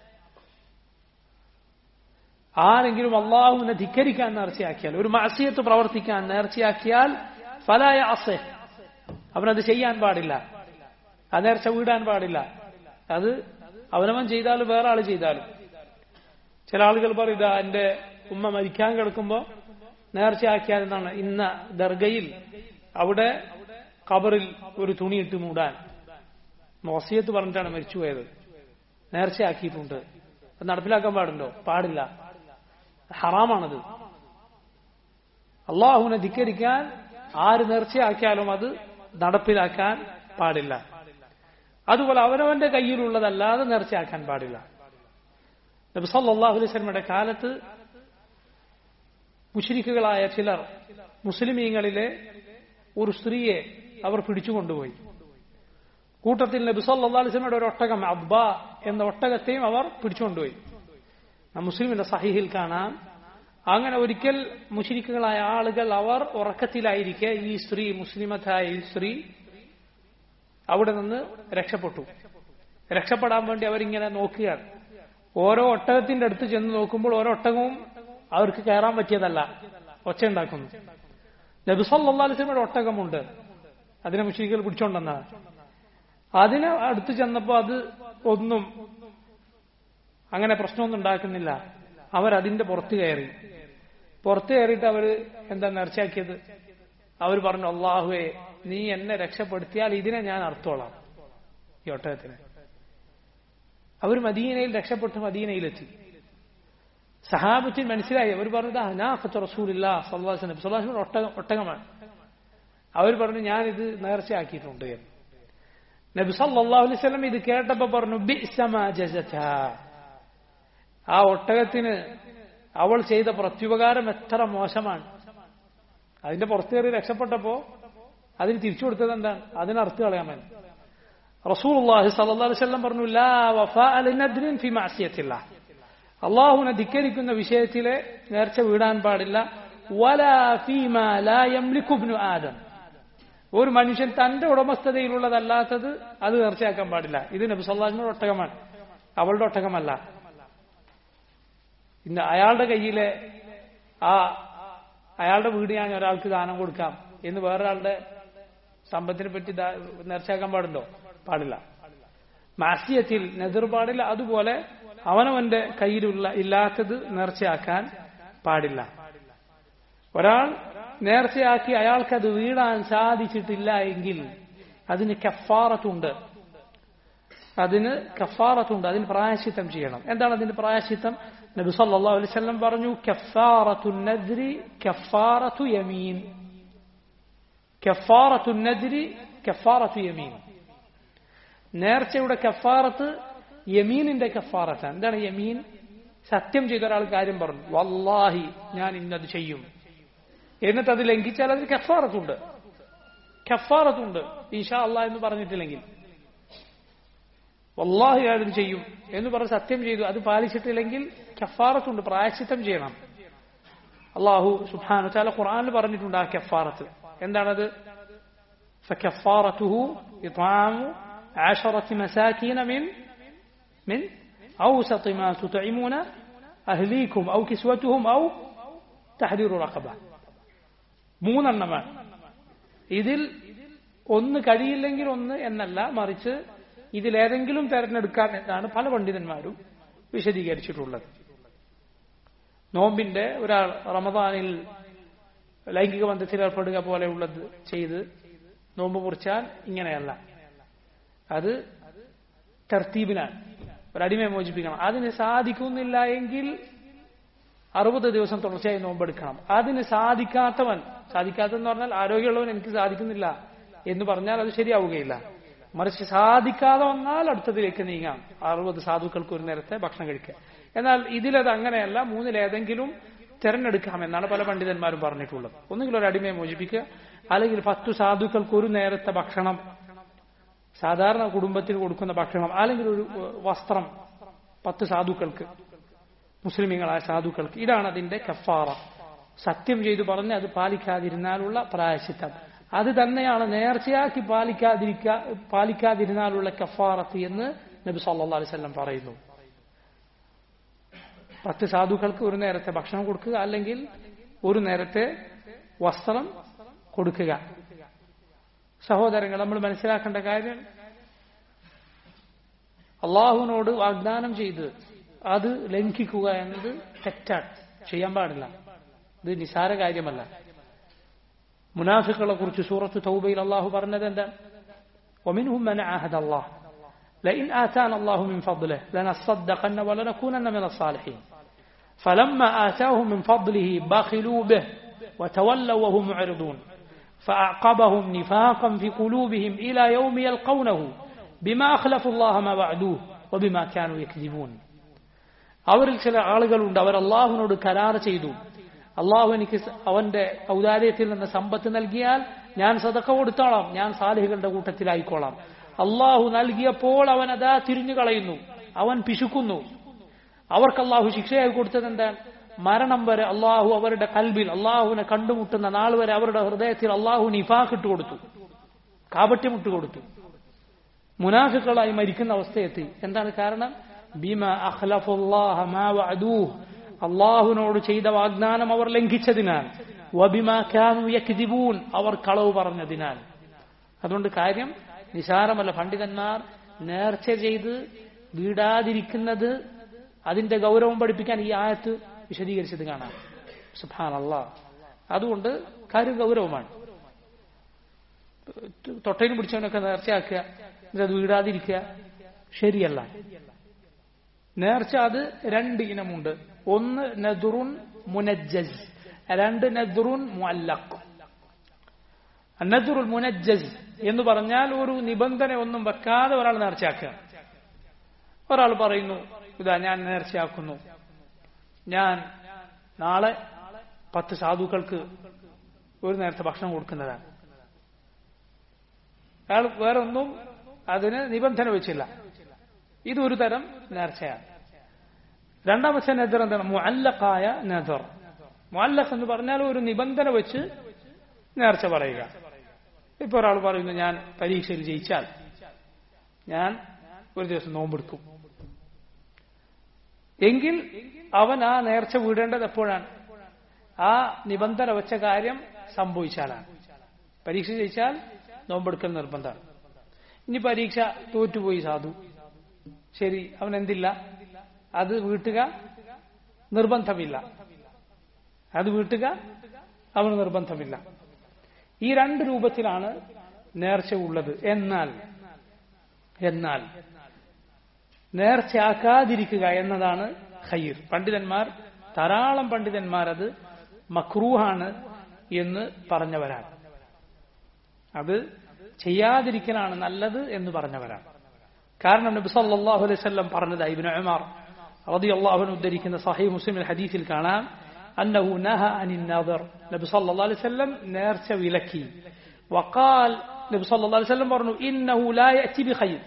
ആരെങ്കിലും അള്ളാഹുവിനെ ധിക്കരിക്കാൻ നേർച്ചയാക്കിയാൽ ഒരു മാസിയത്ത് പ്രവർത്തിക്കാൻ നേർച്ചയാക്കിയാൽ ഫലായ അസെ അവനത് ചെയ്യാൻ പാടില്ല ആ നേർച്ച വീടാൻ പാടില്ല അത് അവനവൻ ചെയ്താലും വേറെ ആൾ ചെയ്താലും ചില ആളുകൾ പറയും ഇതാ എന്റെ ഉമ്മ മരിക്കാൻ കിടക്കുമ്പോ നേർച്ചയാക്കിയാൽ എന്നാണ് ഇന്ന ദർഗയിൽ അവിടെ കബറിൽ ഒരു തുണിയിട്ട് മൂടാൻ വസിയത്ത് പറഞ്ഞിട്ടാണ് മരിച്ചുപോയത് നേർച്ചയാക്കിയിട്ടുണ്ട് അത് നടപ്പിലാക്കാൻ പാടുണ്ടോ പാടില്ല ഹറാമാണത് അള്ളാഹുവിനെ ധിക്കരിക്കാൻ ആര് നേർച്ചയാക്കിയാലും അത് നടപ്പിലാക്കാൻ പാടില്ല അതുപോലെ അവനവന്റെ കയ്യിലുള്ളതല്ലാതെ നേർച്ചയാക്കാൻ പാടില്ല നബി സല്ലല്ലാഹു അലൈഹി വസല്ലമയുടെ കാലത്ത് മുശ്രിക്കുകളായ ചിലർ മുസ്ലിമീങ്ങളിലെ ഒരു സ്ത്രീയെ അവർ പിടിച്ചുകൊണ്ടുപോയി കൂട്ടത്തിൽ നബി സല്ലല്ലാഹു അലൈഹി വസല്ലമയുടെ ഒരു ഒട്ടകം അബ്ബ എന്ന ഒട്ടകത്തെയും അവർ പിടിച്ചുകൊണ്ടുപോയി മുസ്ലിമിന്റെ സഹിഹിൽ കാണാം അങ്ങനെ ഒരിക്കൽ മുഷിരിക്കുകളായ ആളുകൾ അവർ ഉറക്കത്തിലായിരിക്കെ ഈ സ്ത്രീ മുസ്ലിമത്തായ ഈ സ്ത്രീ അവിടെ നിന്ന് രക്ഷപ്പെട്ടു രക്ഷപ്പെടാൻ വേണ്ടി അവരിങ്ങനെ നോക്കുകയാണ് ഓരോ ഒട്ടകത്തിന്റെ അടുത്ത് ചെന്ന് നോക്കുമ്പോൾ ഓരോ ഒട്ടകവും അവർക്ക് കയറാൻ പറ്റിയതല്ല ഒച്ച ഉണ്ടാക്കുന്നു നബിസല്ലാസ്ലമയുടെ ഒട്ടകമുണ്ട് അതിനെ മുഷിരിക്കൽ പിടിച്ചോണ്ടെന്നാണ് അതിന് അടുത്ത് ചെന്നപ്പോ അത് ഒന്നും അങ്ങനെ പ്രശ്നമൊന്നും ഉണ്ടാക്കുന്നില്ല അവരതിന്റെ പുറത്ത് കയറി പുറത്ത് കയറിയിട്ട് അവര് എന്താ നേർച്ചയാക്കിയത് അവർ പറഞ്ഞു അള്ളാഹുവെ നീ എന്നെ രക്ഷപ്പെടുത്തിയാൽ ഇതിനെ ഞാൻ അർത്ഥോളാം ഈ ഒട്ടകത്തിന് അവർ മദീനയിൽ രക്ഷപ്പെട്ട് മദീനയിലെത്തി സഹാബത്തിന് മനസ്സിലായി അവർ പറഞ്ഞത് അനാഫത്ത് റസൂലില്ല സല്ലാസ് നബി സല്ലാസ് ഒട്ടകം ഒട്ടകമാണ് അവർ പറഞ്ഞു ഞാനിത് നേർച്ചയാക്കിയിട്ടുണ്ട് എന്ന് നബി സല്ലല്ലാഹു അലൈഹി വസല്ലം ഇത് കേട്ടപ്പോ പറഞ്ഞു ബിസമാ ജസതാ ആ ഒട്ടകത്തിന് അവൾ ചെയ്ത പ്രത്യുപകാരം എത്ര മോശമാണ് അതിന്റെ പുറത്തേറി രക്ഷപ്പെട്ടപ്പോ അതിന് തിരിച്ചു കൊടുത്തത് എന്താണ് അതിന് അർത്ഥം കളയാമൻ റസൂലുള്ളാഹി സ്വല്ലല്ലാഹു അലൈഹി വസല്ലം പറഞ്ഞു ലാ വഫാ ലിനദ്രിൻ ഫി മഅസിയത്തില്ല അള്ളാഹുവിനെ ധിക്കരിക്കുന്ന വിഷയത്തിലെ നേർച്ച വീടാൻ പാടില്ല വലാ ഫീമാ ലാ യംലികു ഇബ്നു ആദം ഒരു മനുഷ്യൻ തന്റെ ഉടമസ്ഥതയിലുള്ളതല്ലാത്തത് അത് നേർച്ചയാക്കാൻ പാടില്ല ഇത് നബി സല്ലാഹിന്റെ ഒട്ടകമാണ് അവളുടെ ഒട്ടകമല്ല ഇന്ന് അയാളുടെ കയ്യിലെ ആ അയാളുടെ വീട് ഞാൻ ഒരാൾക്ക് ദാനം കൊടുക്കാം എന്ന് വേറൊരാളുടെ സമ്പത്തിനെ പറ്റി നേർച്ചയാക്കാൻ പാടുണ്ടോ പാടില്ല മാസിയത്തിൽ നെതിർ പാടില്ല അതുപോലെ അവനവന്റെ കയ്യിലുള്ള ഇല്ലാത്തത് നേർച്ചയാക്കാൻ പാടില്ല ഒരാൾ നേർച്ചയാക്കി അയാൾക്കത് വീടാൻ സാധിച്ചിട്ടില്ല എങ്കിൽ അതിന് കഫാറത്തുണ്ട് അതിന് കഫാറത്തുണ്ട് അതിന് പ്രായശിത്തം ചെയ്യണം എന്താണ് അതിന്റെ പ്രായശിത്തം നബി സല്ലല്ലാഹു അലൈഹി വസല്ലം പറഞ്ഞു കഫാറത്തു നദ്രി കഫാറത്തു യമീൻ കഫാറത്തു നദ്രി കഫാറത്തു യമീൻ നേർച്ചയുടെ കഫാറത്ത് യമീനിന്റെ കഫാറത്താണ് എന്താണ് യമീൻ സത്യം ചെയ്ത ഒരാൾ കാര്യം പറഞ്ഞു വല്ലാഹി ഞാൻ ഇന്നത് ചെയ്യും എന്നിട്ട് അത് ലംഘിച്ചാൽ അതിന് കഫാറത്തുണ്ട് കഫാറത്തുണ്ട് ഈഷാ അള്ളാഹ് എന്ന് പറഞ്ഞിട്ടില്ലെങ്കിൽ വല്ലാഹി ആരും ചെയ്യും എന്ന് പറഞ്ഞ് സത്യം ചെയ്തു അത് പാലിച്ചിട്ടില്ലെങ്കിൽ കഫാറത്തുണ്ട് പ്രായശ്ചിത്തം ചെയ്യണം അള്ളാഹു സുബ്ഹാനഹു വതആല ഖുർആനിൽ പറഞ്ഞിട്ടുണ്ട് ആ കഫാറത്ത് എന്താണത് فكفارته إطعام عشرة مساكين من من أوسط ما تطعمون أهليكم أو كسوتهم أو تحرير رقبة മൂന്നെണ്ണമാണ് ഇതിൽ ഒന്ന് കഴിയില്ലെങ്കിൽ ഒന്ന് എന്നല്ല മറിച്ച് ഇതിലേതെങ്കിലും തെരഞ്ഞെടുക്കാം എന്നാണ് പല പണ്ഡിതന്മാരും വിശദീകരിച്ചിട്ടുള്ളത് നോമ്പിന്റെ ഒരാൾ റമദാനിൽ ലൈംഗിക ബന്ധത്തിൽ ഏർപ്പെടുക പോലെയുള്ളത് ചെയ്ത് നോമ്പ് മുറിച്ചാൽ ഇങ്ങനെയല്ല അത് തർത്തീബിനാണ് ഒരടിമയെ മോചിപ്പിക്കണം അതിന് സാധിക്കുന്നില്ല എങ്കിൽ അറുപത് ദിവസം തുടർച്ചയായി നോമ്പെടുക്കണം അതിന് സാധിക്കാത്തവൻ സാധിക്കാത്തെന്ന് പറഞ്ഞാൽ ആരോഗ്യമുള്ളവൻ എനിക്ക് സാധിക്കുന്നില്ല എന്ന് പറഞ്ഞാൽ അത് ശരിയാവുകയില്ല മറിച്ച് സാധിക്കാതെ വന്നാൽ അടുത്തതിലേക്ക് നീങ്ങാം അറുപത് സാധുക്കൾക്ക് ഒരു നേരത്തെ ഭക്ഷണം കഴിക്കുക എന്നാൽ ഇതിലത് അങ്ങനെയല്ല മൂന്നിലേതെങ്കിലും തെരഞ്ഞെടുക്കാം എന്നാണ് പല പണ്ഡിതന്മാരും പറഞ്ഞിട്ടുള്ളത് ഒന്നുകിൽ ഒരു അടിമയെ മോചിപ്പിക്കുക അല്ലെങ്കിൽ പത്തു സാധുക്കൾക്ക് ഒരു നേരത്തെ ഭക്ഷണം സാധാരണ കുടുംബത്തിൽ കൊടുക്കുന്ന ഭക്ഷണം അല്ലെങ്കിൽ ഒരു വസ്ത്രം പത്ത് സാധുക്കൾക്ക് മുസ്ലിമീങ്ങളായ സാധുക്കൾക്ക് ഇതാണ് അതിന്റെ കഫാറ സത്യം ചെയ്തു പറഞ്ഞ് അത് പാലിക്കാതിരുന്നാലുള്ള പ്രായശിത്തം അത് തന്നെയാണ് നേർച്ചയാക്കി പാലിക്കാതിരിക്കാ പാലിക്കാതിരുന്നാലുള്ള കഫാറത്ത് എന്ന് നബി സല്ലാ അലൈവല്ലം പറയുന്നു പത്ത് സാധുക്കൾക്ക് ഒരു നേരത്തെ ഭക്ഷണം കൊടുക്കുക അല്ലെങ്കിൽ ഒരു നേരത്തെ വസ്ത്രം കൊടുക്കുക സഹോദരങ്ങൾ നമ്മൾ മനസ്സിലാക്കേണ്ട കാര്യം അള്ളാഹുവിനോട് വാഗ്ദാനം ചെയ്ത് അത് ലംഘിക്കുക എന്നത് തെറ്റാണ് ചെയ്യാൻ പാടില്ല ഇത് നിസാര കാര്യമല്ല മുനാഫിക്കുകളെ കുറിച്ച് സൂറത്ത് തൗബയിൽ അള്ളാഹു പറഞ്ഞത് എന്താ ومنهم من عاهد الله لئن آتانا الله من فضله لنصدقن ولنكونن من الصالحين فلما آتاهم من فضله بخلوا به وتولوا وهم معرضون فأعقبهم نفاقا في قلوبهم إلى يوم يلقونه بما أخلفوا الله ما وعدوه وبما كانوا يكذبون അവരിൽ ചില ആളുകളുണ്ട് അവർ അള്ളാഹുവിനോട് കരാർ ചെയ്തു അള്ളാഹു എനിക്ക് അവന്റെ ഔദാര്യത്തിൽ നിന്ന് സമ്പത്ത് നൽകിയാൽ ഞാൻ സതക്ക കൊടുത്തോളാം ഞാൻ സാലിഹികളുടെ കൂട്ടത്തിലായിക്കോളാം അള്ളാഹു നൽകിയപ്പോൾ അവൻ അതാ തിരിഞ്ഞു കളയുന്നു അവൻ പിശുക്കുന്നു അവർക്ക് അള്ളാഹു ശിക്ഷയായി കൊടുത്തത് എന്താണ് മരണം വരെ അള്ളാഹു അവരുടെ കൽബിൽ അള്ളാഹുവിനെ കണ്ടുമുട്ടുന്ന നാൾ വരെ അവരുടെ ഹൃദയത്തിൽ അള്ളാഹു നിഫാഖ് ഇട്ട് കൊടുത്തു കാപട്യമിട്ട് കൊടുത്തു മുനാഫിക്കളായി മരിക്കുന്ന അവസ്ഥയെത്തി എന്താണ് കാരണം ബിമ അഖ്ലഫുല്ലാഹ മാ വഅദൂഹ് അള്ളാഹുവിനോട് ചെയ്ത വാഗ്ദാനം അവർ ലംഘിച്ചതിനാൽ വബിമ കാനു യക്ദിബൂൻ അവർ കളവ് പറഞ്ഞതിനാൽ അതുകൊണ്ട് കാര്യം നിസാരമല്ല പണ്ഡിതന്മാർ നേർച്ച ചെയ്ത് വീടാതിരിക്കുന്നത് അതിന്റെ ഗൗരവം പഠിപ്പിക്കാൻ ഈ ആയത്ത് വിശദീകരിച്ചത് കാണാം സുഭാൻ അള്ളാഹ് അതുകൊണ്ട് കാര്യം ഗൗരവമാണ് തൊട്ടയിലും പിടിച്ചവനൊക്കെ നേർച്ചയാക്കുക അത് വീടാതിരിക്കുക ശരിയല്ല നേർച്ച അത് രണ്ട് ഇനമുണ്ട് ഒന്ന് നദുറുൻ മുനജ്ജസ് രണ്ട് നദുറുൻ മുഅല്ലഖ് നദുറുൽ മുനജ്ജസ് എന്ന് പറഞ്ഞാൽ ഒരു നിബന്ധന ഒന്നും വെക്കാതെ ഒരാൾ നേർച്ചയാക്കുക ഒരാൾ പറയുന്നു ഇതാ ഞാൻ നേർച്ചയാക്കുന്നു ഞാൻ നാളെ പത്ത് സാധുക്കൾക്ക് ഒരു നേരത്തെ ഭക്ഷണം കൊടുക്കുന്നതാണ് അയാൾ വേറെ ഒന്നും അതിന് നിബന്ധന വെച്ചില്ല ഇതൊരു തരം നേർച്ചയാണ് രണ്ടാമത്തെ നെതർ എന്താണ് മുഅല്ലഖായ നെതർ മുഅല്ലഖ് എന്ന് പറഞ്ഞാൽ ഒരു നിബന്ധന വെച്ച് നേർച്ച പറയുക ഇപ്പൊ ഒരാൾ പറയുന്നു ഞാൻ പരീക്ഷയിൽ ജയിച്ചാൽ ഞാൻ ഒരു ദിവസം നോമ്പെടുക്കും എങ്കിൽ അവൻ ആ നേർച്ച വീടേണ്ടത് എപ്പോഴാണ് ആ നിബന്ധന വെച്ച കാര്യം സംഭവിച്ചാലാണ് പരീക്ഷ ജയിച്ചാൽ നോമ്പെടുക്കൽ നിർബന്ധമാണ് ഇനി പരീക്ഷ തോറ്റുപോയി സാധു ശരി അവൻ എന്തില്ല അത് വീട്ടുക നിർബന്ധമില്ല അത് വീട്ടുക അവന് നിർബന്ധമില്ല ഈ രണ്ട് രൂപത്തിലാണ് നേർച്ച ഉള്ളത് എന്നാൽ എന്നാൽ നേർച്ചയാക്കാതിരിക്കുക എന്നതാണ് ഖയ്ർ പണ്ഡിതന്മാർ ധാരാളം പണ്ഡിതന്മാർ അത് മക്രൂഹാണ് എന്ന് പറഞ്ഞവരാണ് അത് ചെയ്യാതിരിക്കലാണ് നല്ലത് എന്ന് പറഞ്ഞവരാണ് കാരണം നബി സല്ലല്ലാഹു അലൈഹി വസല്ലം പറഞ്ഞത് ഇബ്നു ഉമർ റളിയല്ലാഹു അൻഹു ഉദ്ധരിക്കുന്ന സഹീഹ് മുസ്ലിമിൽ ഹദീസിൽ കാണാം അന്നഹു നഹ അനിൻ നദർ നബി സല്ലല്ലാഹു അലൈഹി വസല്ലം നേർച്ച വിലക്കി വഖാൽ നബി സല്ലല്ലാഹു അലൈഹി വസല്ലം പറഞ്ഞു ഇന്നഹു ലാ യഅതി ബിഖൈർ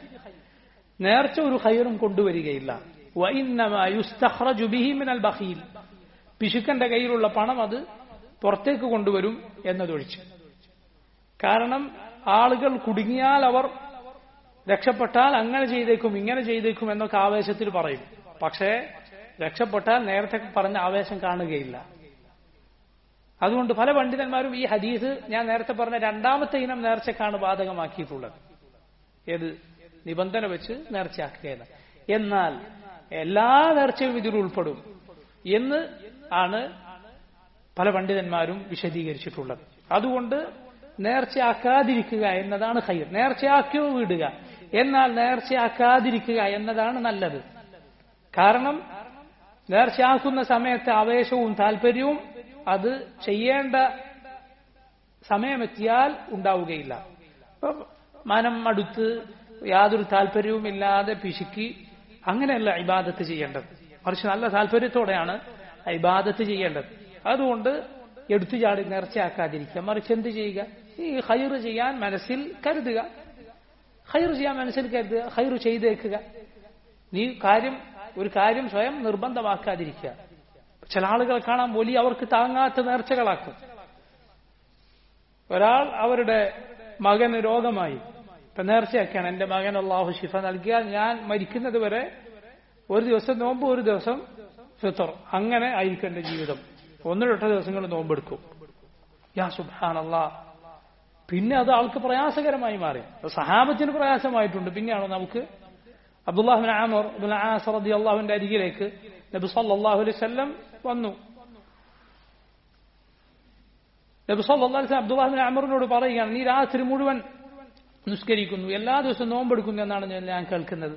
നേർച്ച ഒരു ഖൈറും കൊണ്ടുവരികയില്ല വഇന്നമാ യുസ്തഖ്റജു ബിഹി മിനൽ ബഖീൽ പിശുക്കന്റെ കയ്യിലുള്ള പണം അത് പുറത്തേക്ക് കൊണ്ടുവരും എന്നതൊഴിച്ച് കാരണം ആളുകൾ കുടുങ്ങിയാൽ അവർ രക്ഷപ്പെട്ടാൽ അങ്ങനെ ചെയ്തേക്കും ഇങ്ങനെ ചെയ്തേക്കും എന്നൊക്കെ ആവേശത്തിൽ പറയും പക്ഷേ രക്ഷപ്പെട്ടാൽ നേരത്തെ പറഞ്ഞ ആവേശം കാണുകയില്ല അതുകൊണ്ട് പല പണ്ഡിതന്മാരും ഈ ഹദീസ് ഞാൻ നേരത്തെ പറഞ്ഞ രണ്ടാമത്തെ ഇനം നേർച്ചക്കാണ് ബാധകമാക്കിയിട്ടുള്ളത് ഏത് നിബന്ധന വെച്ച് നേർച്ചയാക്കുകയെന്ന് എന്നാൽ എല്ലാ നേർച്ചയും ഇതിൽ ഉൾപ്പെടും എന്ന് ആണ് പല പണ്ഡിതന്മാരും വിശദീകരിച്ചിട്ടുള്ളത് അതുകൊണ്ട് നേർച്ചയാക്കാതിരിക്കുക എന്നതാണ് ഹൈർ നേർച്ചയാക്കിയോ വിടുക എന്നാൽ നേർച്ചയാക്കാതിരിക്കുക എന്നതാണ് നല്ലത് കാരണം നേർച്ചയാക്കുന്ന സമയത്ത് ആവേശവും താല്പര്യവും അത് ചെയ്യേണ്ട സമയമെത്തിയാൽ ഉണ്ടാവുകയില്ല മനം അടുത്ത് യാതൊരു താല്പര്യവുമില്ലാതെ പിശുക്കി അങ്ങനെയല്ല ഇബാദത്ത് ചെയ്യേണ്ടത് മറിച്ച് നല്ല താല്പര്യത്തോടെയാണ് ഇബാദത്ത് ചെയ്യേണ്ടത് അതുകൊണ്ട് എടുത്തു ചാടി നേർച്ചയാക്കാതിരിക്കുക മറിച്ച് എന്ത് ചെയ്യുക ഈ ഹൈറ് ചെയ്യാൻ മനസ്സിൽ കരുതുക ഹൈറ് ചെയ്യാൻ മനസ്സിൽ കരുതുക ഹൈറ് ചെയ്തേക്കുക നീ കാര്യം ഒരു കാര്യം സ്വയം നിർബന്ധമാക്കാതിരിക്കുക ചില ആളുകളെ കാണാൻ വലിയ അവർക്ക് താങ്ങാത്ത നേർച്ചകളാക്കും ഒരാൾ അവരുടെ മകന് രോഗമായി ഇപ്പൊ നേർച്ചയാക്കിയാണ് എന്റെ മകൻ അള്ളാഹു ശിഫ നൽകിയാൽ ഞാൻ മരിക്കുന്നത് വരെ ഒരു ദിവസം നോമ്പ് ഒരു ദിവസം ഫിത്തർ അങ്ങനെ ആയിരിക്കും എന്റെ ജീവിതം ഒന്നിരട്ട ദിവസങ്ങൾ നോമ്പെടുക്കും യാ സുബാനല്ലാ പിന്നെ അത് ആൾക്ക് പ്രയാസകരമായി മാറി സഹാബത്തിന് പ്രയാസമായിട്ടുണ്ട് പിന്നെയാണോ നമുക്ക് അബ്ദുല്ലാഹിബിൻ ആമർ ഇബ്ൻ ആസ് റതി അള്ളാഹുവിന്റെ അരികിലേക്ക് നബി സല്ലല്ലാഹു അലൈഹി വസല്ലം വന്നു നബി സല്ലല്ലാഹു അലൈഹി വസല്ലം അബ്ദുല്ലാഹിബിൻ ആമറിനോട് പറയുകയാണ് നീ രാത്രി മുഴുവൻ നിസ്കരിക്കുന്നു എല്ലാ ദിവസവും നോമ്പെടുക്കുന്നു എന്നാണ് ഞാൻ കേൾക്കുന്നത്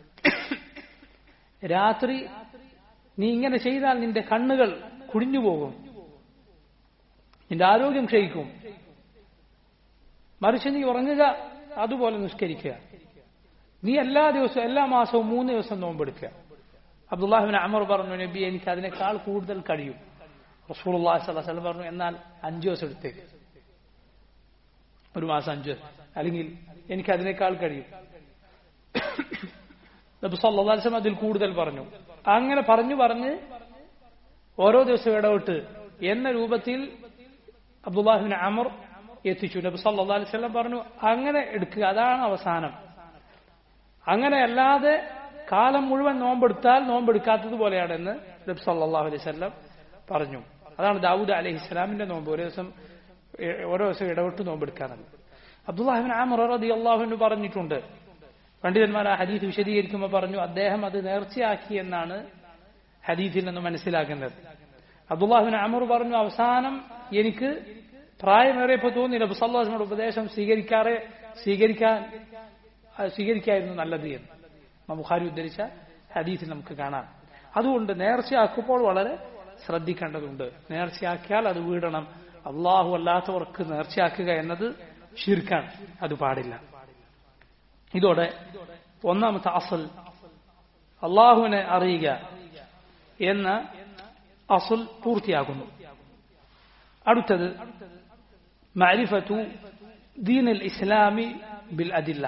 രാത്രി നീ ഇങ്ങനെ ചെയ്താൽ നിന്റെ കണ്ണുകൾ കുടിഞ്ഞു പോകും നിന്റെ ആരോഗ്യം ക്ഷയിക്കും മറിച്ച് നീ ഉറങ്ങുക അതുപോലെ നിസ്കരിക്കുക നീ എല്ലാ ദിവസവും എല്ലാ മാസവും മൂന്ന് ദിവസം നോമ്പെടുക്കുക അബ്ദുല്ലാഹിബിൻ അമർ പറഞ്ഞു നബി എനിക്ക് അതിനേക്കാൾ കൂടുതൽ കഴിയും റസൂൽ അള്ളാഹി പറഞ്ഞു എന്നാൽ അഞ്ചു ദിവസം എടുത്തേക്ക് ഒരു മാസം അഞ്ച് അല്ലെങ്കിൽ എനിക്ക് അതിനേക്കാൾ കഴിയും നബി സല്ലാസ്ലം അതിൽ കൂടുതൽ പറഞ്ഞു അങ്ങനെ പറഞ്ഞു പറഞ്ഞ് ഓരോ ദിവസവും ഇടവിട്ട് എന്ന രൂപത്തിൽ അബ്ദുല്ലാഹിബിൻ അമർ എത്തിച്ചു നബി സല്ലാ അലിസ്ലം പറഞ്ഞു അങ്ങനെ എടുക്കുക അതാണ് അവസാനം അങ്ങനെ അല്ലാതെ കാലം മുഴുവൻ നോമ്പെടുത്താൽ നോമ്പെടുക്കാത്തത് പോലെയാണെന്ന് നബി സല്ലാഹു അലൈഹി സ്വല്ലം പറഞ്ഞു അതാണ് ദാവൂദ് അലഹി ഇസ്ലാമിന്റെ നോമ്പ് ഒരു ദിവസം ഓരോ ദിവസം ഇടവിട്ട് നോമ്പെടുക്കാനത് അബ്ദുല്ലാഹിബിൻ ആമർ റതി അള്ളാഹുവിന് പറഞ്ഞിട്ടുണ്ട് പണ്ഡിതന്മാർ ആ ഹദീസ് വിശദീകരിക്കുമ്പോൾ പറഞ്ഞു അദ്ദേഹം അത് നേർച്ചയാക്കി എന്നാണ് ഹദീസിൽ നിന്ന് മനസ്സിലാക്കുന്നത് അബ്ദുല്ലാഹിബിൻ അമർ പറഞ്ഞു അവസാനം എനിക്ക് പ്രായമേറിയപ്പോൾ തോന്നി നബി സല്ലാഹിനോട് ഉപദേശം സ്വീകരിക്കാറെ സ്വീകരിക്കാൻ സ്വീകരിക്കായിരുന്നു നല്ലത് എന്ന് ബുഖാരി ഉദ്ധരിച്ച ഹദീസിൽ നമുക്ക് കാണാം അതുകൊണ്ട് നേർച്ചയാക്കുമ്പോൾ വളരെ ശ്രദ്ധിക്കേണ്ടതുണ്ട് നേർച്ചയാക്കിയാൽ അത് വീടണം അള്ളാഹു അല്ലാത്തവർക്ക് നേർച്ചയാക്കുക എന്നത് ഷിർക്കാണ് അത് പാടില്ല ഇതോടെ ഒന്നാമത്തെ അസൽ അള്ളാഹുവിനെ അറിയുക എന്ന അസുൽ പൂർത്തിയാകുന്നു അടുത്തത് മാരിഫത്തു ദീൻ അൽ ഇസ്ലാമി ബിൽ അദില്ല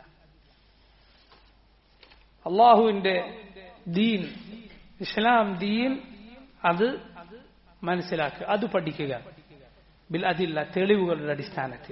അള്ളാഹുവിന്റെ ദീൻ ഇസ്ലാം ദീൻ അത് മനസ്സിലാക്കുക അത് പഠിക്കുക ബിൽ അതില്ല തെളിവുകളുടെ അടിസ്ഥാനത്തിൽ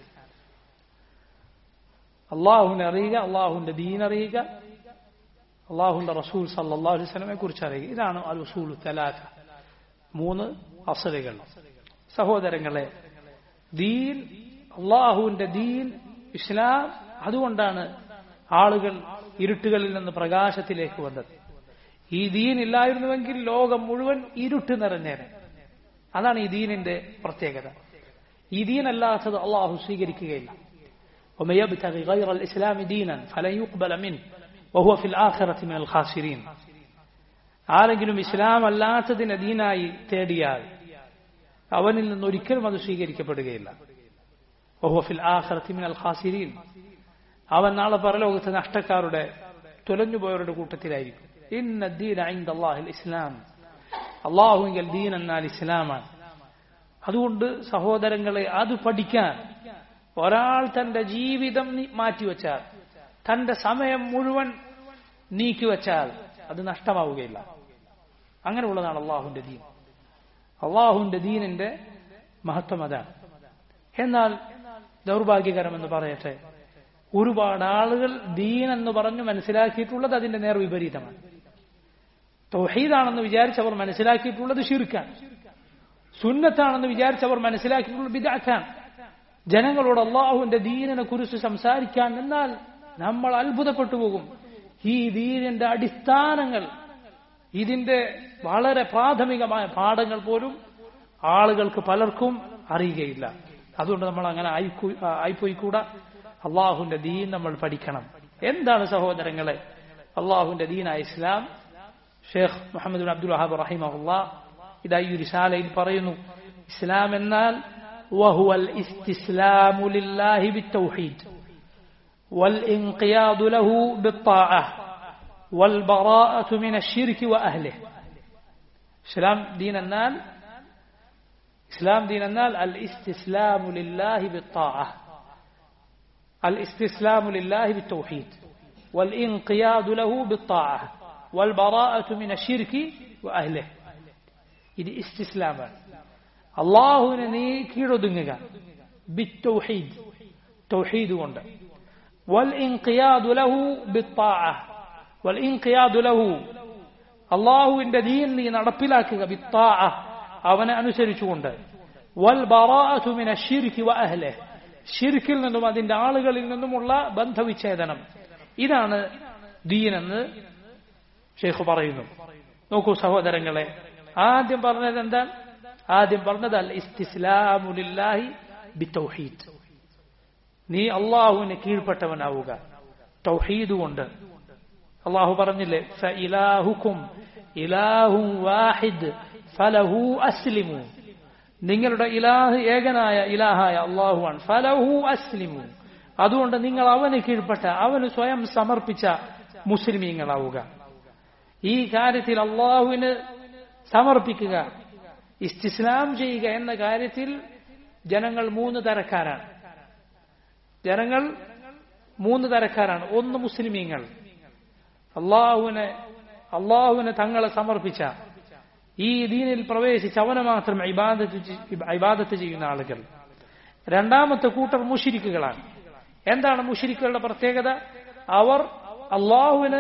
അള്ളാഹുവിനെ അറിയുക അള്ളാഹുവിന്റെ ദീൻ അറിയുക അള്ളാഹുന്റെ റസൂൽ സല്ലാഹു അലൈഹി സ്വലമെ കുറിച്ച് അറിയുക ഇതാണ് അൽ റസൂൽ തലാഖ മൂന്ന് അസലുകൾ സഹോദരങ്ങളെ ദീൻ അള്ളാഹുവിന്റെ ദീൻ ഇസ്ലാം അതുകൊണ്ടാണ് ആളുകൾ ഇരുട്ടുകളിൽ നിന്ന് പ്രകാശത്തിലേക്ക് വന്നത് ഈ ദീൻ ഇല്ലായിരുന്നുവെങ്കിൽ ലോകം മുഴുവൻ ഇരുട്ട് നിറഞ്ഞേനെ അതാണ് ഈ ദീനിന്റെ പ്രത്യേകത ഈ ദീനല്ലാത്തത് അള്ളാഹു സ്വീകരിക്കുകയില്ല ومن يبتغي غير الإسلام دينا فلن يقبل منه وهو في الآخرة من الخاسرين ആരെങ്കിലും ഇസ്ലാം അല്ലാത്തതിനെ ദീനായി തേടിയാൽ അവനിൽ നിന്ന് ഒരിക്കലും അത് സ്വീകരിക്കപ്പെടുകയില്ല ഫിൽ ആഖിറത്തി മിനൽ ഖാസിരീൻ അവൻ നാളെ പരലോകത്ത് നഷ്ടക്കാരുടെ തുലഞ്ഞുപോയവരുടെ കൂട്ടത്തിലായിരിക്കും ഇന്ന ദീൻ അള്ളാഹിൽ ഇസ്ലാം അള്ളാഹുവിൽ ദീൻ എന്നാൽ ഇസ്ലാമാണ് അതുകൊണ്ട് സഹോദരങ്ങളെ അത് പഠിക്കാൻ ഒരാൾ തന്റെ ജീവിതം മാറ്റിവെച്ചാൽ തന്റെ സമയം മുഴുവൻ നീക്കിവെച്ചാൽ അത് നഷ്ടമാവുകയില്ല അങ്ങനെയുള്ളതാണ് അള്ളാഹുവിന്റെ ദീൻ അള്ളാഹുവിന്റെ ദീനിന്റെ മഹത്വം അതാണ് എന്നാൽ ദൗർഭാഗ്യകരമെന്ന് പറയട്ടെ ഒരുപാട് ആളുകൾ ദീൻ എന്ന് പറഞ്ഞു മനസ്സിലാക്കിയിട്ടുള്ളത് അതിന്റെ നേർ വിപരീതമാണ് തൗഹീദാണെന്ന് വിചാരിച്ചവർ മനസ്സിലാക്കിയിട്ടുള്ളത് ഷിർക്കാണ് സുന്നത്താണെന്ന് വിചാരിച്ചവർ മനസ്സിലാക്കിയിട്ടുള്ളത് ബിദാഖാണ് ജനങ്ങളോട് അള്ളാഹുവിന്റെ ദീനിനെ കുറിച്ച് സംസാരിക്കാൻ നിന്നാൽ നമ്മൾ അത്ഭുതപ്പെട്ടു പോകും ഈ ദീനിന്റെ അടിസ്ഥാനങ്ങൾ ഇതിന്റെ വളരെ പ്രാഥമികമായ പാഠങ്ങൾ പോലും ആളുകൾക്ക് പലർക്കും അറിയുകയില്ല അതുകൊണ്ട് നമ്മൾ അങ്ങനെ ആയിപ്പോയിക്കൂടാ അള്ളാഹുവിന്റെ ദീൻ നമ്മൾ പഠിക്കണം എന്താണ് സഹോദരങ്ങളെ അള്ളാഹുവിന്റെ ദീനായ ഇസ്ലാം ഷേഖ് മുഹമ്മദ് അബ്ദുൽ വഹാബ് റഹിമഹുല്ലാ ഇതായി ഈ റിസാലയിൽ പറയുന്നു ഇസ്ലാം എന്നാൽ وهو الاستسلام لله بالتوحيد والانقياد له بالطاعة والبراءة من الشرك وأهله إسلام دين النال إسلام دين النال الاستسلام لله بالطاعة الاستسلام لله بالتوحيد والانقياد له بالطاعة والبراءة من الشرك وأهله ഇത് ഇസ്തിസ്ലാമാണ് അള്ളാഹുവിനെ നീ കീഴൊതുങ്ങുക ബിത്തൗഹീദ് തൗഹീദ് കൊണ്ട് والانقياد له بالطاعة والانقياد له അള്ളാഹുവിന്റെ ദീൻ നീ നടപ്പിലാക്കുക ബിത്താഅ അവനെ അനുസരിച്ചുകൊണ്ട് വൽ ബറാഅതു മിന ശിർകി വ അഹ്ലിഹി ഷിർക്കിൽ നിന്നും അതിന്റെ ആളുകളിൽ നിന്നുമുള്ള ബന്ധവിച്ഛേദനം ഇതാണ് ദീനെന്ന് ഷെയ്ഖ് പറയുന്നു നോക്കൂ സഹോദരങ്ങളെ ആദ്യം പറഞ്ഞത് എന്താണ് ആദ്യം പറഞ്ഞത് അൽ ഇസ്തിസ്ലാമുലില്ലാഹി ബിത്തൗഹീദ് നീ അള്ളാഹുവിന് കീഴ്പ്പെട്ടവനാവുക തൗഹീദ് കൊണ്ട് അള്ളാഹു പറഞ്ഞില്ലേ ഫഇലാഹുക്കും ഇലാഹും വാഹിദ് ഫലഹു അസ്ലിമു നിങ്ങളുടെ ഇലാഹ് ഏകനായ ഇലാഹായ അള്ളാഹുവാണ് ഫലഹു അസ്ലിമു അതുകൊണ്ട് നിങ്ങൾ അവന് കീഴ്പ്പെട്ട അവന് സ്വയം സമർപ്പിച്ച മുസ്ലിമീങ്ങളാവുക ഈ കാര്യത്തിൽ അള്ളാഹുവിന് സമർപ്പിക്കുക ഇസ്തിസ്ലാം ചെയ്യുക എന്ന കാര്യത്തിൽ ജനങ്ങൾ മൂന്ന് തരക്കാരാണ് ജനങ്ങൾ മൂന്ന് തരക്കാരാണ് ഒന്ന് മുസ്ലിമീങ്ങൾ അള്ളാഹുവിനെ അള്ളാഹുവിനെ തങ്ങളെ സമർപ്പിച്ച ഈ ദീനിൽ പ്രവേശിച്ച് അവനെ മാത്രം ഇബാദത്ത് ചെയ്യുന്ന ആളുകൾ രണ്ടാമത്തെ കൂട്ടർ മുഷിരിക്കുകളാണ് എന്താണ് മുഷിരിക്കുകളുടെ പ്രത്യേകത അവർ അള്ളാഹുവിന്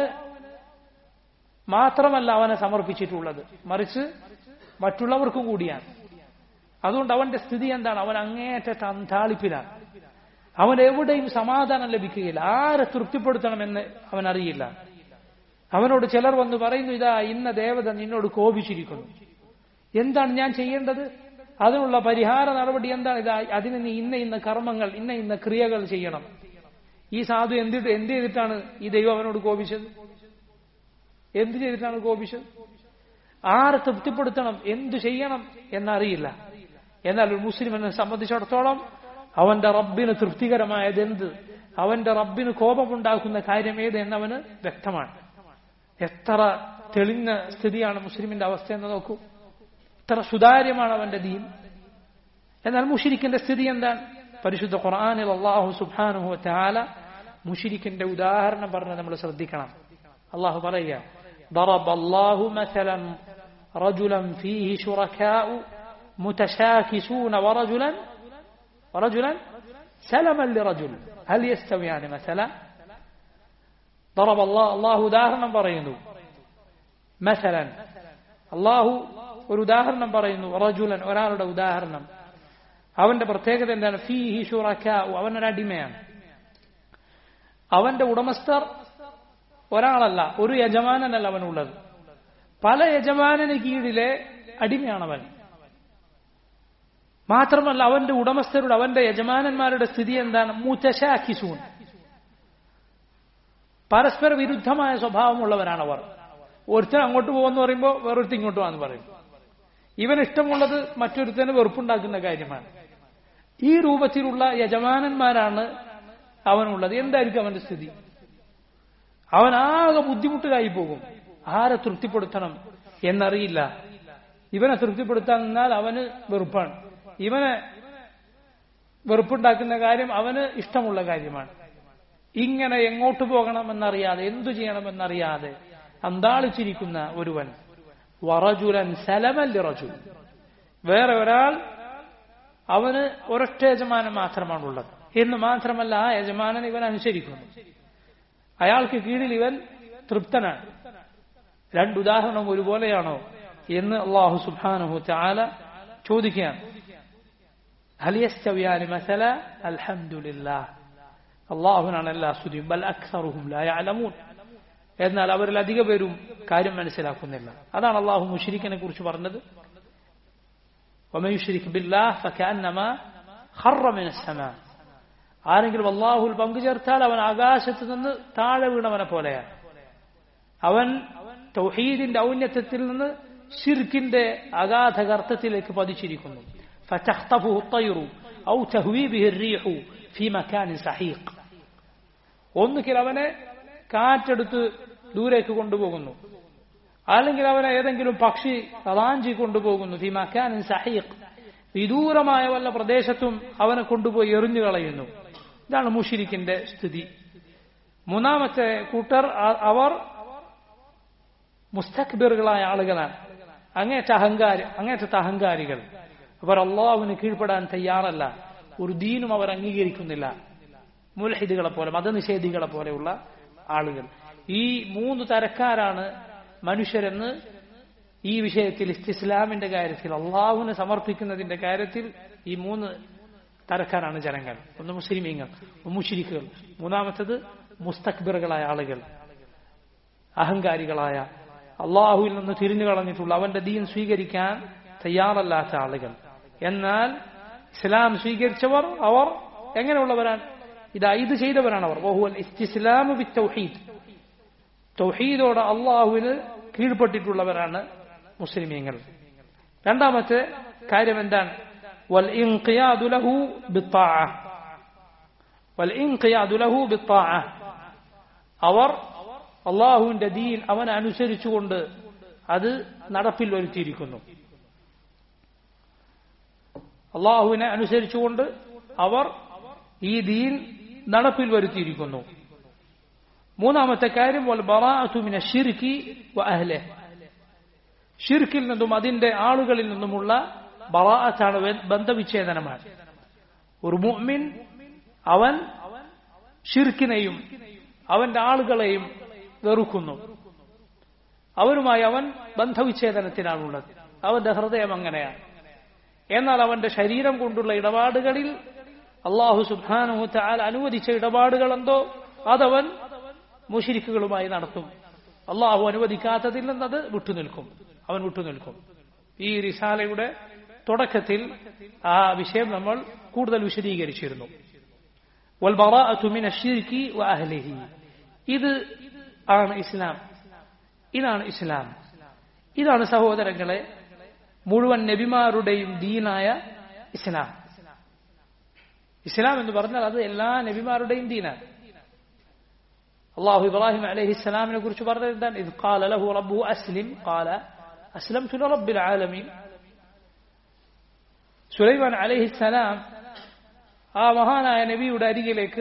മാത്രമല്ല അവനെ സമർപ്പിച്ചിട്ടുള്ളത് മറിച്ച് മറ്റുള്ളവർക്കും കൂടിയാണ് അതുകൊണ്ട് അവന്റെ സ്ഥിതി എന്താണ് അവൻ അങ്ങേയറ്റത്തെ അന്താളിപ്പിലാണ് അവൻ എവിടെയും സമാധാനം ലഭിക്കുകയില്ല ആരെ തൃപ്തിപ്പെടുത്തണമെന്ന് അവൻ അറിയില്ല അവനോട് ചിലർ വന്ന് പറയുന്നു ഇതാ ഇന്ന ദേവത നിന്നോട് കോപിച്ചിരിക്കുന്നു എന്താണ് ഞാൻ ചെയ്യേണ്ടത് അതിനുള്ള പരിഹാര നടപടി എന്താണ് ഇതാ അതിന് നീ ഇന്ന ഇന്ന കർമ്മങ്ങൾ ഇന്ന ഇന്ന ക്രിയകൾ ചെയ്യണം ഈ സാധു എന്തിട്ട് എന്ത് ചെയ്തിട്ടാണ് ഈ ദൈവം അവനോട് കോപിച്ചത് എന്ത് ചെയ്തിട്ടാണ് കോപിച്ചത് ആരെ തൃപ്തിപ്പെടുത്തണം എന്തു ചെയ്യണം എന്നറിയില്ല എന്നാൽ ഒരു മുസ്ലിമിനെ സംബന്ധിച്ചിടത്തോളം അവന്റെ റബ്ബിന് തൃപ്തികരമായത് എന്ത് അവന്റെ റബ്ബിന് കോപമുണ്ടാക്കുന്ന കാര്യം ഏത് എന്നവന് വ്യക്തമാണ് എത്ര തെളിഞ്ഞ സ്ഥിതിയാണ് മുസ്ലിമിന്റെ അവസ്ഥ എന്ന് നോക്കൂ എത്ര സുതാര്യമാണ് അവന്റെ ദീൻ എന്നാൽ മുഷിരിക്കിന്റെ സ്ഥിതി എന്താണ് പരിശുദ്ധ ഖുർആാനിൽ അള്ളാഹു സുബാനുഹു താല മുഷിരിക്കിന്റെ ഉദാഹരണം പറഞ്ഞ് നമ്മൾ ശ്രദ്ധിക്കണം അള്ളാഹു പറയുക ضرب الله مثلا رجلا فيه شركاء متشاكسون ورجلا ورجلا سلما لرجل هل يستويان مثلا ضرب الله الله ഉദാഹരണം പറയുന്നു مثلا അള്ളാഹു ഒരു ഉദാഹരണം പറയുന്നു റജുലൻ ഒരാളുടെ ഉദാഹരണം അവന്റെ പ്രത്യേകത എന്താണ് ഫീഹി ഷുറക്ക അവനൊരു അടിമയാണ് അവന്റെ ഉടമസ്ഥർ ഒരാളല്ല ഒരു യജമാനനല്ല അവനുള്ളത് പല യജമാനന് കീഴിലെ അടിമയാണവൻ മാത്രമല്ല അവന്റെ ഉടമസ്ഥരുടെ അവന്റെ യജമാനന്മാരുടെ സ്ഥിതി എന്താണ് മുത്തശാഖിസൂൺ പരസ്പര വിരുദ്ധമായ സ്വഭാവമുള്ളവരാണവർ ഒരുത്തൻ അങ്ങോട്ട് പോകുമെന്ന് പറയുമ്പോൾ വേറൊരുത്തൻ ഇങ്ങോട്ട് പോകാന്ന് പറയും ഇവൻ ഇഷ്ടമുള്ളത് മറ്റൊരുത്തന് വെറുപ്പുണ്ടാക്കുന്ന കാര്യമാണ് ഈ രൂപത്തിലുള്ള യജമാനന്മാരാണ് അവനുള്ളത് എന്തായിരിക്കും അവന്റെ സ്ഥിതി അവൻ ആകെ ബുദ്ധിമുട്ടിലായി പോകും ആരെ തൃപ്തിപ്പെടുത്തണം എന്നറിയില്ല ഇവനെ തൃപ്തിപ്പെടുത്താൻ നിന്നാൽ അവന് വെറുപ്പാണ് ഇവനെ വെറുപ്പുണ്ടാക്കുന്ന കാര്യം അവന് ഇഷ്ടമുള്ള കാര്യമാണ് ഇങ്ങനെ എങ്ങോട്ട് പോകണമെന്നറിയാതെ എന്തു ചെയ്യണമെന്നറിയാതെ അന്താളിച്ചിരിക്കുന്ന ഒരുവൻ വറജുലൻ സലമല്ലി റജുൽ വേറെ ഒരാൾ അവന് ഒരൊറ്റ യജമാനൻ മാത്രമാണുള്ളത് എന്ന് മാത്രമല്ല ആ യജമാനൻ ഇവൻ അനുസരിക്കുന്നു അയാൾക്ക് കീഴിൽ ഇവൻ തൃപ്തനാണ് രണ്ടുദാഹരണം ഒരുപോലെയാണോ എന്ന് അള്ളാഹു സുബാനഹു ചാല ചോദിക്കുകയാണ് ഹലിയസ്തവ്യാനി മസല അൽഹംദുലില്ലാ അള്ളാഹുനാണ് എല്ലാ സ്തുതിയും ബൽ അക്സറുഹും ലായാലമൂൻ എന്നാൽ അവരിൽ അധിക പേരും കാര്യം മനസ്സിലാക്കുന്നില്ല അതാണ് അള്ളാഹു മുഷിരിക്കിനെ കുറിച്ച് പറഞ്ഞത് ومن بالله فكأنما خر من السماء ആരെങ്കിലും അള്ളാഹുൽ പങ്കു ചേർത്താൽ അവൻ ആകാശത്ത് നിന്ന് താഴെ വീണവനെ പോലെയാണ് അവൻ തൗഹീദിന്റെ ഔന്നത്യത്തിൽ നിന്ന് ഷിർക്കിന്റെ അഗാധ ഗർത്തത്തിലേക്ക് പതിച്ചിരിക്കുന്നു فتخطفه الطير أو تهوي به الريح في مكان سحيق ഒന്നുകിൽ അവനെ കാറ്റെടുത്ത് ദൂരേക്ക് കൊണ്ടുപോകുന്നു അല്ലെങ്കിൽ അവനെ ഏതെങ്കിലും പക്ഷി റാഞ്ചി കൊണ്ടുപോകുന്നു ഫി മക്കാനിൻ സഹീഖ് വിദൂരമായ വല്ല പ്രദേശത്തും അവനെ കൊണ്ടുപോയി എറിഞ്ഞു കളയുന്നു ഇതാണ് മുഷിരിക്കിന്റെ സ്ഥിതി മൂന്നാമത്തെ കൂട്ടർ അവർ മുസ്തക്ബിറുകളായ ആളുകളാണ് അങ്ങേറ്റ അഹങ്കാരി അങ്ങേറ്റത്തെ അഹങ്കാരികൾ അവർ അള്ളാഹുവിന് കീഴ്പ്പെടാൻ തയ്യാറല്ല ഒരു ദീനും അവർ അംഗീകരിക്കുന്നില്ല മുൽഹിദുകളെ പോലെ മതനിഷേധികളെ പോലെയുള്ള ആളുകൾ ഈ മൂന്ന് തരക്കാരാണ് മനുഷ്യരെന്ന് ഈ വിഷയത്തിൽ ഇസ്ലാമിന്റെ കാര്യത്തിൽ അള്ളാഹുവിന് സമർപ്പിക്കുന്നതിന്റെ കാര്യത്തിൽ ഈ മൂന്ന് തരക്കാരാണ് ജനങ്ങൾ ഒന്ന് മുസ്ലിമീങ്ങൾ മുഷിരിക്കുകൾ മൂന്നാമത്തത് മുസ്തക്ബിറുകളായ ആളുകൾ അഹങ്കാരികളായ അള്ളാഹുവിൽ നിന്ന് തിരിഞ്ഞു കളഞ്ഞിട്ടുള്ള അവന്റെ ദീൻ സ്വീകരിക്കാൻ തയ്യാറല്ലാത്ത ആളുകൾ എന്നാൽ ഇസ്ലാം സ്വീകരിച്ചവർ അവർ എങ്ങനെയുള്ളവരാണ് ഇതാ ഇത് ചെയ്തവരാണ് അവർ ഓഹുവൽ ഇസ്ലാമു ബി തൗഹീദ് തൗഹീദോട് അള്ളാഹുവിന് കീഴ്പ്പെട്ടിട്ടുള്ളവരാണ് മുസ്ലിമീങ്ങൾ രണ്ടാമത്തെ കാര്യം എന്താണ് والانقياد له بالطاعة والانقياد له بالطاعة അവർ അള്ളാഹുവിന്റെ ദീൻ അവൻ അനുസരിച്ചുകൊണ്ട് അത് നടപ്പിൽ വരുത്തിയിരിക്കുന്നു അള്ളാഹുവിനെ അനുസരിച്ചുകൊണ്ട് അവർ ഈ ദീൻ നടപ്പിൽ വരുത്തിയിരിക്കുന്നു മൂന്നാമത്തെ കാര്യം ബറാഅത്തുമിന ഷിർക്കി വ അഹ്ലെ ഷിർക്കിൽ നിന്നും അതിന്റെ ആളുകളിൽ നിന്നുമുള്ള ബറാഅത്താണ് ബന്ധവിച്ഛേദനമാണ് ഒരു മുഅ്മിൻ അവൻ ഷിർക്കിനെയും അവന്റെ ആളുകളെയും വെറുക്കുന്നു അവരുമായി അവൻ ബന്ധവിച്ഛേദനത്തിനാണുള്ളത് അവന്റെ ഹൃദയം അങ്ങനെയാണ് എന്നാൽ അവന്റെ ശരീരം കൊണ്ടുള്ള ഇടപാടുകളിൽ അള്ളാഹു സുബാനു താൽ അനുവദിച്ച ഇടപാടുകൾ എന്തോ അതവൻ മുഷിരിക്കുകളുമായി നടത്തും അള്ളാഹു അനുവദിക്കാത്തതിൽ നിന്നത് വിട്ടുനിൽക്കും അവൻ വിട്ടുനിൽക്കും ഈ റിസാലയുടെ തുടക്കത്തിൽ ആ വിഷയം നമ്മൾ കൂടുതൽ വിശദീകരിച്ചിരുന്നു ഇത് ആണ് ഇസ്ലാം ഇതാണ് ഇസ്ലാം ഇതാണ് സഹോദരങ്ങളെ മുഴുവൻ നബിമാരുടെയും ദീനായ ഇസ്ലാം ഇസ്ലാം എന്ന് പറഞ്ഞാൽ അത് എല്ലാ നബിമാരുടെയും ദീനാണ് അള്ളാഹു ഇബ്രാഹിം അലൈഹി ഇസ്ലാമിനെ കുറിച്ച് പറഞ്ഞത് എന്താണ് ഇത് قال له ربه أسلم قال أسلمت لرب العالمين സുലൈമാൻ അലൈഹി സലാം ആ മഹാനായ നബിയുടെ അരികിലേക്ക്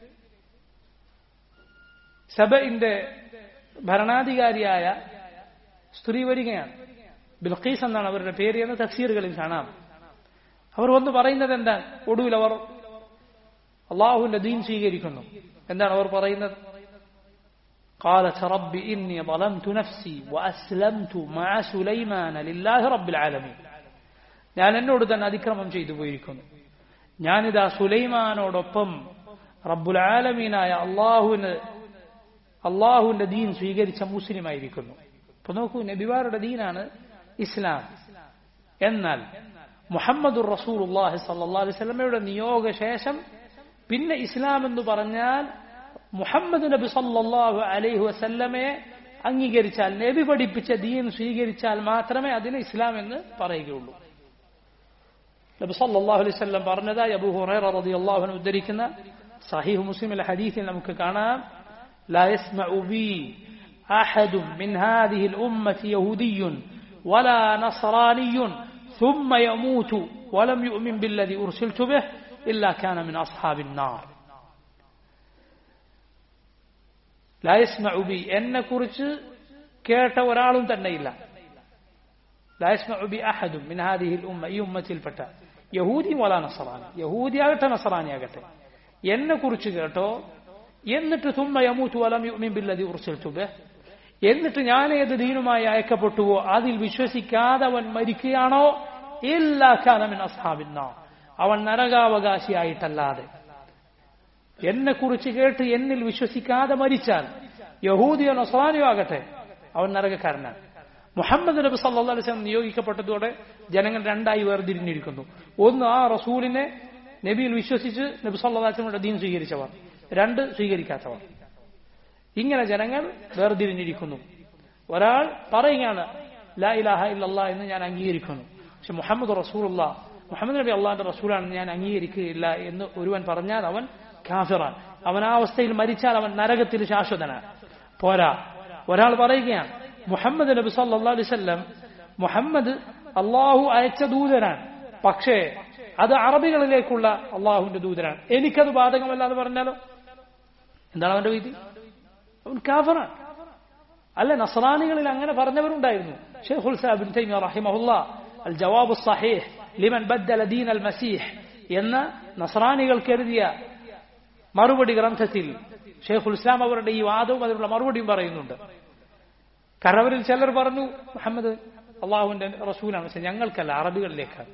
സബയിന്റെ ഭരണാധികാരിയായ സ്ത്രീ വരികയാണ് ബിൽഖീസ് എന്നാണ് അവരുടെ പേര് എന്ന് തഫ്സീറുകളിൽ കാണാം അവർ വന്ന് പറയുന്നത് എന്താണ് ഒടുവിൽ അവർ അള്ളാഹുവിന്റെ ദീൻ സ്വീകരിക്കുന്നു എന്താണ് അവർ പറയുന്നത് قالت رب إني ظلمت نفسي وأسلمت مع سليمان لله رب العالمين ഞാൻ എന്നോട് തന്നെ അതിക്രമം ചെയ്തു പോയിരിക്കുന്നു ഞാനിതാ സുലൈമാനോടൊപ്പം റബ്ബുൽ ആലമീനായ അള്ളാഹുവിന് അള്ളാഹുവിന്റെ ദീൻ സ്വീകരിച്ച മുസ്ലിമായിരിക്കുന്നു അപ്പൊ നോക്കൂ നബിമാരുടെ ദീനാണ് ഇസ്ലാം എന്നാൽ മുഹമ്മദുർ റസൂൽ അള്ളാഹി സല്ലാ അലൈവല്ലമയുടെ നിയോഗശേഷം പിന്നെ ഇസ്ലാം എന്ന് പറഞ്ഞാൽ മുഹമ്മദ് നബി സല്ലാഹു അലൈഹി വസല്ലമയെ അംഗീകരിച്ചാൽ നബി പഠിപ്പിച്ച ദീൻ സ്വീകരിച്ചാൽ മാത്രമേ അതിന് ഇസ്ലാം എന്ന് പറയുകയുള്ളൂ നബി സല്ലല്ലാഹു അലൈഹി വസല്ലം പറഞ്ഞതായി അബൂ ഹുറൈറ റളിയല്ലാഹു അൻഹു ഉദ്ധരിക്കുന്ന സഹീഹ് മുസ്ലിമിലെ ഹദീസിൽ നമുക്ക് കാണാം لا يسمع بي أحد من هذه الأمة يهودي ولا نصراني ثم يموت ولم يؤمن بالذي أرسلت به إلا كان من أصحاب النار لا يسمع بي എന്നെ കുറിച്ച് കേട്ട ഒരാളും തന്നെയില്ല لا يسمع بي أحد من هذه الأمة ഈ ഉമ്മത്തിൽപ്പെട്ട യഹൂദി വല നസറാനി യഹൂദിയാകട്ടെ നസറാനിയാകട്ടെ എന്നെ കുറിച്ച് കേട്ടോ എന്നിട്ട് തുമ്മ യമൂത്ത് വലം യുമിൻ ബില്ലതി ഉർസിൽതു ബിഹ് എന്നിട്ട് ഞാൻ ഏത് ദീനുമായി അയക്കപ്പെട്ടുവോ അതിൽ വിശ്വസിക്കാതെ അവൻ മരിക്കുകയാണോ എല്ലാ കാലമിൻ അസ്ഹാബിന്ന അവൻ നരകാവകാശിയായിട്ടല്ലാതെ എന്നെ കുറിച്ച് കേട്ട് എന്നിൽ വിശ്വസിക്കാതെ മരിച്ചാൽ യഹൂദിയോ നസ്രാനിയോ ആകട്ടെ അവൻ നരകക്കാരനാണ് മുഹമ്മദ് നബി സല്ലാ അലൈഹി നിയോഗിക്കപ്പെട്ടതോടെ ജനങ്ങൾ രണ്ടായി വേർതിരിഞ്ഞിരിക്കുന്നു ഒന്ന് ആ റസൂലിനെ നബിയിൽ വിശ്വസിച്ച് നബി സല്ലാ അലൈഹിയുടെ ദീൻ സ്വീകരിച്ചവർ രണ്ട് സ്വീകരിക്കാത്തവർ ഇങ്ങനെ ജനങ്ങൾ വേർതിരിഞ്ഞിരിക്കുന്നു ഒരാൾ പറയുകയാണ് ലാ ഇലാഹ ഇല്ലല്ലാ എന്ന് ഞാൻ അംഗീകരിക്കുന്നു പക്ഷെ മുഹമ്മദ് റസൂലുള്ള മുഹമ്മദ് നബി അള്ളാന്റെ റസൂലാണെന്ന് ഞാൻ അംഗീകരിക്കുകയില്ല എന്ന് ഒരുവൻ പറഞ്ഞാൽ അവൻ കാഫിറാൻ അവൻ ആ അവസ്ഥയിൽ മരിച്ചാൽ അവൻ നരകത്തിൽ ശാശ്വതനാണ് പോരാ ഒരാൾ പറയുകയാണ് മുഹമ്മദ് നബി സല്ലാ അലൈവല്ലം മുഹമ്മദ് അള്ളാഹു അയച്ച ദൂതനാണ് പക്ഷേ അത് അറബികളിലേക്കുള്ള അള്ളാഹുവിന്റെ ദൂതനാണ് എനിക്കത് ബാധകമല്ല എന്ന് പറഞ്ഞാലോ എന്താണ് അവന്റെ വിധി അവൻ കാഫറാണ് അല്ലെ നസറാനികളിൽ അങ്ങനെ പറഞ്ഞവരുണ്ടായിരുന്നു ഷെയ്ഖുൽ സാബിൻ തൈമിയ റഹിമഹുല്ല അൽ ജവാബ് സഹീഹ് ലിമൻ ബദ്ദല ദീൻ അൽ മസീഹ് എന്ന നസറാനികൾക്ക് എഴുതിയ മറുപടി ഗ്രന്ഥത്തിൽ ഷെയ്ഖുൽ ഇസ്ലാം അവരുടെ ഈ വാദവും അതിനുള്ള മറുപടിയും പറയുന്നുണ്ട് കാരണം അവരിൽ ചിലർ പറഞ്ഞു മുഹമ്മദ് അള്ളാഹുവിന്റെ റസൂലാണ് പക്ഷെ ഞങ്ങൾക്കല്ല അറബികളിലേക്കാണ്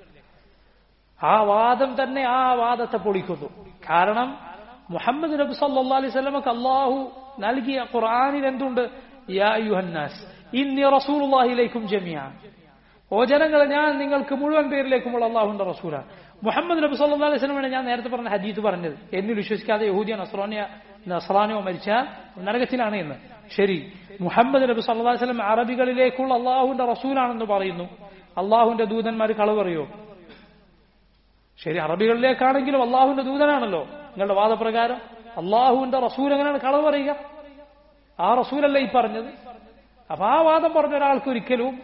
ആ വാദം തന്നെ ആ വാദത്തെ പൊളിക്കുന്നു കാരണം മുഹമ്മദ് നബി സല്ലാ അലൈഹി സ്വലമക്ക് അള്ളാഹു നൽകിയ ഖുർആാനിൽ എന്തുണ്ട് യാ യുഹന്നാസ് ഇന്നി റസൂലുള്ളാഹിലേക്കും ജമിയ ഓ ജനങ്ങളെ ഞാൻ നിങ്ങൾക്ക് മുഴുവൻ പേരിലേക്കുമുള്ള അള്ളാഹുന്റെ റസൂലാണ് മുഹമ്മദ് നബി സല്ലാ അലൈഹി സ്വലമാണ് ഞാൻ നേരത്തെ പറഞ്ഞ ഹദീത്ത് പറഞ്ഞത് എന്നിൽ വിശ്വസിക്കാതെ യഹൂദിയ നസ്രാനിയ നസ്രാനിയോ മരിച്ചാൽ നരകത്തിലാണ് എന്ന് ശരി മുഹമ്മദ് നബി സല്ലാ വസ്ലം അറബികളിലേക്കുള്ള അള്ളാഹുവിന്റെ റസൂലാണെന്ന് പറയുന്നു അള്ളാഹുവിന്റെ ദൂതന്മാർ കളവ് പറയോ ശരി അറബികളിലേക്കാണെങ്കിലും അള്ളാഹുവിന്റെ ദൂതനാണല്ലോ നിങ്ങളുടെ വാദപ്രകാരം അള്ളാഹുവിന്റെ റസൂൽ എങ്ങനെയാണ് കളവ് പറയുക ആ റസൂലല്ല ഈ പറഞ്ഞത് അപ്പൊ ആ വാദം പറഞ്ഞ ഒരാൾക്ക് ഒരിക്കലും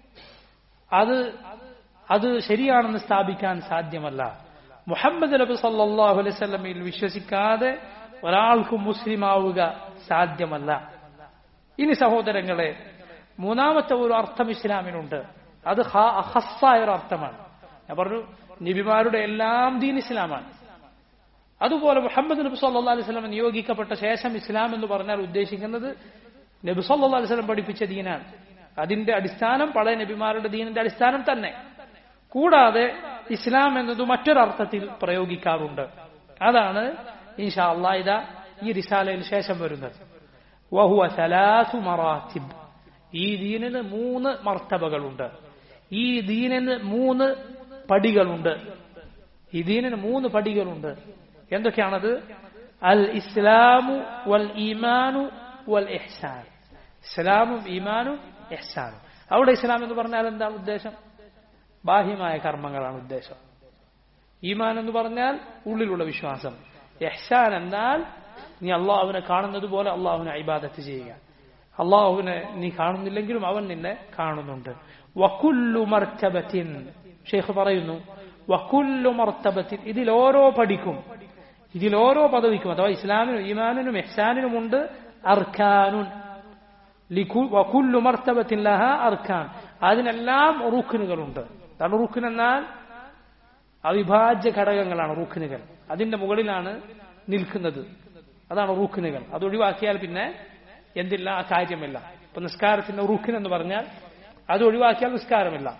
അത് അത് ശരിയാണെന്ന് സ്ഥാപിക്കാൻ സാധ്യമല്ല മുഹമ്മദ് നബി സല്ലാഹു അലൈവല്ലമയിൽ വിശ്വസിക്കാതെ ഒരാൾക്കും മുസ്ലിം ആവുക സാധ്യമല്ല ഇനി സഹോദരങ്ങളെ മൂന്നാമത്തെ ഒരു അർത്ഥം ഇസ്ലാമിനുണ്ട് അത് ഹസ്സായ ഒരു അർത്ഥമാണ് ഞാൻ പറഞ്ഞു നബിമാരുടെ എല്ലാം ദീൻ ഇസ്ലാമാണ് അതുപോലെ മുഹമ്മദ് നബി സല്ലാ അലൈഹി സ്വലം നിയോഗിക്കപ്പെട്ട ശേഷം ഇസ്ലാം എന്ന് പറഞ്ഞാൽ ഉദ്ദേശിക്കുന്നത് നബി സല്ലാ അലൈഹി സ്വലം പഠിപ്പിച്ച ദീനാണ് അതിന്റെ അടിസ്ഥാനം പഴയ നബിമാരുടെ ദീനിന്റെ അടിസ്ഥാനം തന്നെ കൂടാതെ ഇസ്ലാം എന്നത് മറ്റൊരർത്ഥത്തിൽ പ്രയോഗിക്കാറുണ്ട് അതാണ് ഇൻഷാ അള്ളാ ഇതാ ഈ റിസാലയിൽ ശേഷം വരുന്നത് വഹുവ സലാസു മറാത്തിബ് ഈ ദീനിന് മൂന്ന് മർത്തബകളുണ്ട് ഈ ദീനിന് മൂന്ന് പടികളുണ്ട് ഈ ദീനിന് മൂന്ന് പടികളുണ്ട് എന്തൊക്കെയാണത് അൽ ഇസ്ലാമു വൽ ഈമാനു വൽ ഇഹ്സാൻ ഇസ്ലാമും ഈമാനും ഇഹ്സാനും അവിടെ ഇസ്ലാം എന്ന് പറഞ്ഞാൽ എന്താണ് ഉദ്ദേശം ബാഹ്യമായ കർമ്മങ്ങളാണ് ഉദ്ദേശം ഈമാൻ എന്ന് പറഞ്ഞാൽ ഉള്ളിലുള്ള വിശ്വാസം എഹ്സാൻ എന്നാൽ നീ അള്ളാഹുവിനെ കാണുന്നത് പോലെ അള്ളാഹുവിനെ ഇബാദത്ത് ചെയ്യുക അള്ളാഹുവിനെ നീ കാണുന്നില്ലെങ്കിലും അവൻ നിന്നെ കാണുന്നുണ്ട് വക്കുല്ലു മർത്തബത്തിൻ ഷെയ്ഖ് പറയുന്നു വക്കുല്ലു മർത്തബത്തിൻ ഇതിൽ ഓരോ പഠിക്കും ഇതിൽ ഓരോ പദവിക്കും അഥവാ ഇസ്ലാമിനും ഈമാനിനും എഹ്സാനിനുമുണ്ട് അർഖാനുൻ വക്കുല്ലു മർത്തബത്തിൻ ലഹ അർഖാൻ അതിനെല്ലാം റുഖിനുകളുണ്ട് അതാണ് റുഖിൻ എന്നാൽ അവിഭാജ്യ ഘടകങ്ങളാണ് റുഖിനുകൾ അതിന്റെ മുകളിലാണ് നിൽക്കുന്നത് അതാണ് റുഖിനുകൾ അത് ഒഴിവാക്കിയാൽ പിന്നെ എന്തില്ല ആ കാര്യമില്ല ഇപ്പൊ നിസ്കാരത്തിന്റെ റുഖിൻ എന്ന് പറഞ്ഞാൽ അത് ഒഴിവാക്കിയാൽ നിസ്കാരമില്ല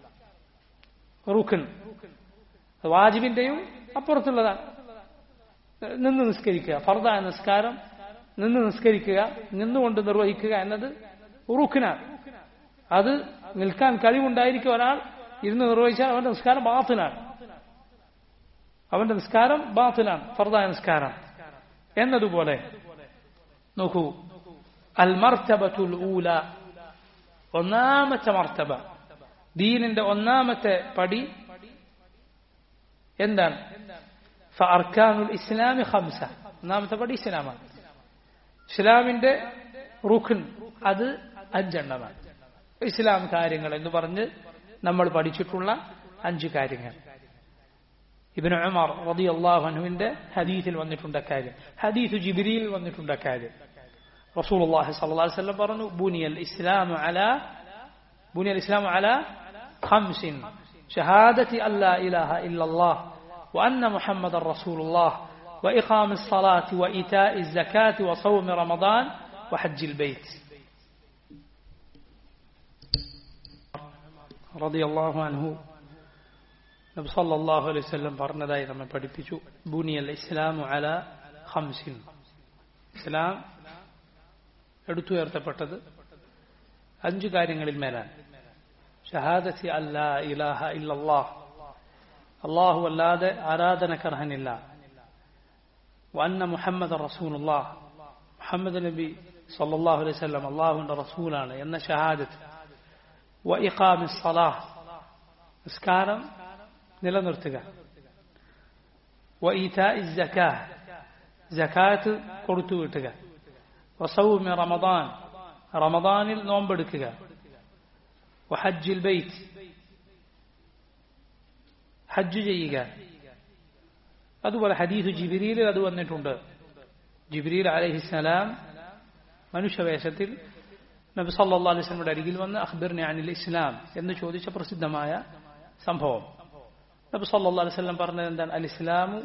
റുഖിൻ വാജിബിന്റെയും അപ്പുറത്തുള്ളതാണ് നിന്ന് നിസ്കരിക്കുക ഫർദായ നിസ്കാരം നിന്ന് നിസ്കരിക്കുക നിന്നുകൊണ്ട് നിർവഹിക്കുക എന്നത് റുഖിനാണ് അത് നിൽക്കാൻ കഴിവുണ്ടായിരിക്കും ഒരാൾ ഇരുന്ന് നിർവഹിച്ചാൽ അവന്റെ നിസ്കാരം ബാത്തിലാണ് അവന്റെ നിസ്കാരം ബാത്തിലാണ് ഫർദായ നിസ്കാരം എന്നതുപോലെ നോക്കൂ അൽ മർത്തബത്തുൽ ഊല ഒന്നാമത്തെ മർത്തബ ദീനിന്റെ ഒന്നാമത്തെ പടി എന്താണ് ഫർക്കാനുൽ ഇസ്ലാമി ഹംസ ഒന്നാമത്തെ പടി ഇസ്ലാമാണ് ഇസ്ലാമിന്റെ റുഖൻ അത് അഞ്ചെണ്ണമാണ് ഇസ്ലാം കാര്യങ്ങൾ എന്ന് പറഞ്ഞ് നമ്മൾ പഠിച്ചിട്ടുള്ള അഞ്ച് കാര്യങ്ങൾ ഇബിന് ഉമർ റതി അള്ളാഹുനുവിന്റെ ഹദീസിൽ വന്നിട്ടുണ്ട് കാര്യം ഹദീസ് ജിബിരിയിൽ വന്നിട്ടുണ്ട് കാര്യം റസൂൽ അള്ളാഹി സല്ലല്ലാഹു അലൈഹി വസല്ലം പറഞ്ഞു ബുനിയൽ ഇസ്ലാം അല ബുനിയൽ ഇസ്ലാം അല خمس شهادة أن لا إله إلا الله وأن محمد رسول الله وإقام الصلاة وإيتاء الزكاة وصوم رمضان وحج البيت رضي الله عنه നബി സല്ലല്ലാഹു അലൈഹി വസല്ലം പറഞ്ഞതായി നമ്മെ പഠിപ്പിച്ചു ബുനിയൽ ഇസ്ലാമു അല ഖംസിൻ ഇസ്ലാം എടുത്തുയർത്തപ്പെട്ടത് അഞ്ചു കാര്യങ്ങളിൽ മേലാണ് ഷഹാദത്തി അല്ലാ ഇലാഹ ഇല്ലല്ലാഹ് അള്ളാഹു അല്ലാതെ ആരാധനക്കർഹനില്ല വന്ന മുഹമ്മദ് റസൂലുള്ളാഹ് മുഹമ്മദ് നബി സല്ലല്ലാഹു അലൈഹി വസല്ലം അള്ളാഹുവിന്റെ റസൂലാണ് എന്ന ഷഹാദത്ത് വ ഇഖാമി സലാഹ് നിസ്കാരം നിലനിർത്തുക വ ഈതാഇ സക്കാഹ് സകാത്ത് കൊടുത്തു വിട്ടുക വസൗമി റമദാൻ റമദാനിൽ നോമ്പെടുക്കുക വഹജ്ജിൽ ബൈത്ത് ഹജ്ജ് ചെയ്യുക അതുപോലെ ഹദീസ് ജിബിരിയിൽ അത് വന്നിട്ടുണ്ട് ജിബിരിൽ അലഹിസലാം മനുഷ്യവേഷത്തിൽ നബി സല്ലാ അലിസ്ലമിയുടെ അരികിൽ വന്ന് അഖ്ബിർനെ അനിൽ ഇസ്ലാം എന്ന് ചോദിച്ച പ്രസിദ്ധമായ സംഭവം നബി സല്ലാ അലിസ്ലം പറഞ്ഞത് എന്താണ് അൽ ഇസ്ലാമു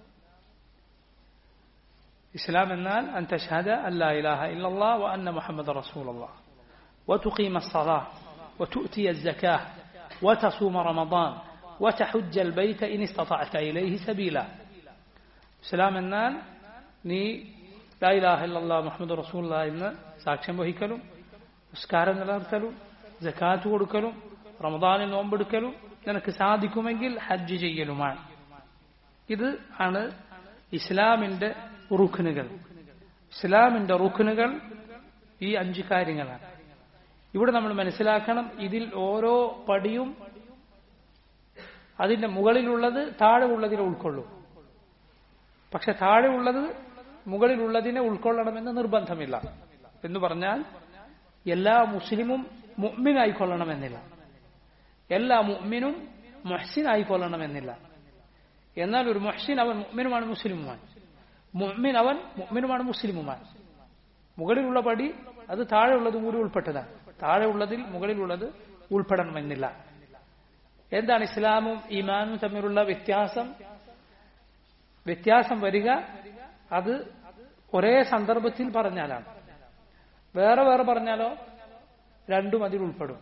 ഇസ്ലാം എന്നാൽ അൻ തഷ്ഹദ അല്ലാ ഇലാഹ ഇല്ലല്ലാ വ അന്ന മുഹമ്മദ് റസൂലുള്ളാഹ് وتقيم الصلاة وتؤتي الزكاة وتصوم رمضان وتحج البيت إن استطعت إليه سبيلا ഇസ്ലാം എന്നാൽ നീ ലാ ഇലാഹ ഇല്ലല്ലാ മുഹമ്മദ് റസൂല്ല എന്ന് സാക്ഷ്യം വഹിക്കലും നിസ്കാരം നിലനിർത്തലും ജക്കാത്ത് കൊടുക്കലും റമദാനിൽ നോമ്പെടുക്കലും നിനക്ക് സാധിക്കുമെങ്കിൽ ഹജ്ജ് ചെയ്യലുമാണ് ഇത് ആണ് ഇസ്ലാമിന്റെ റുഖ്നുകൾ ഇസ്ലാമിന്റെ റുഖ്നുകൾ ഈ അഞ്ച് കാര്യങ്ങളാണ് ഇവിടെ നമ്മൾ മനസ്സിലാക്കണം ഇതിൽ ഓരോ പടിയും അതിന്റെ മുകളിലുള്ളത് താഴെ ഉള്ളതിനെ ഉൾക്കൊള്ളും പക്ഷെ താഴെ ഉള്ളത് മുകളിലുള്ളതിനെ ഉൾക്കൊള്ളണമെന്ന് നിർബന്ധമില്ല എന്ന് പറഞ്ഞാൽ എല്ലാ മുസ്ലിമും മുഅ്മിനായിക്കൊള്ളണമെന്നില്ല എല്ലാ മുഅ്മിനും മുഹ്സിനായിക്കൊള്ളണമെന്നില്ല എന്നാൽ ഒരു മുഹ്സിൻ അവൻ മുഅ്മിനുമാണ് മുസ്ലിമുമാണ് മുഅ്മിൻ അവൻ മുഅ്മിനുമാണ് മുസ്ലിമുമാണ് മുകളിലുള്ള പടി അത് താഴെയുള്ളതും കൂടി ഉൾപ്പെട്ടതാണ് താഴെയുള്ളതിൽ മുകളിലുള്ളത് ഉൾപ്പെടണമെന്നില്ല എന്താണ് ഇസ്ലാമും ഈമാനും തമ്മിലുള്ള വ്യത്യാസം വ്യത്യാസം വരിക അത് ഒരേ സന്ദർഭത്തിൽ പറഞ്ഞാലാണ് വേറെ വേറെ പറഞ്ഞാലോ രണ്ടും അതിൽ ഉൾപ്പെടും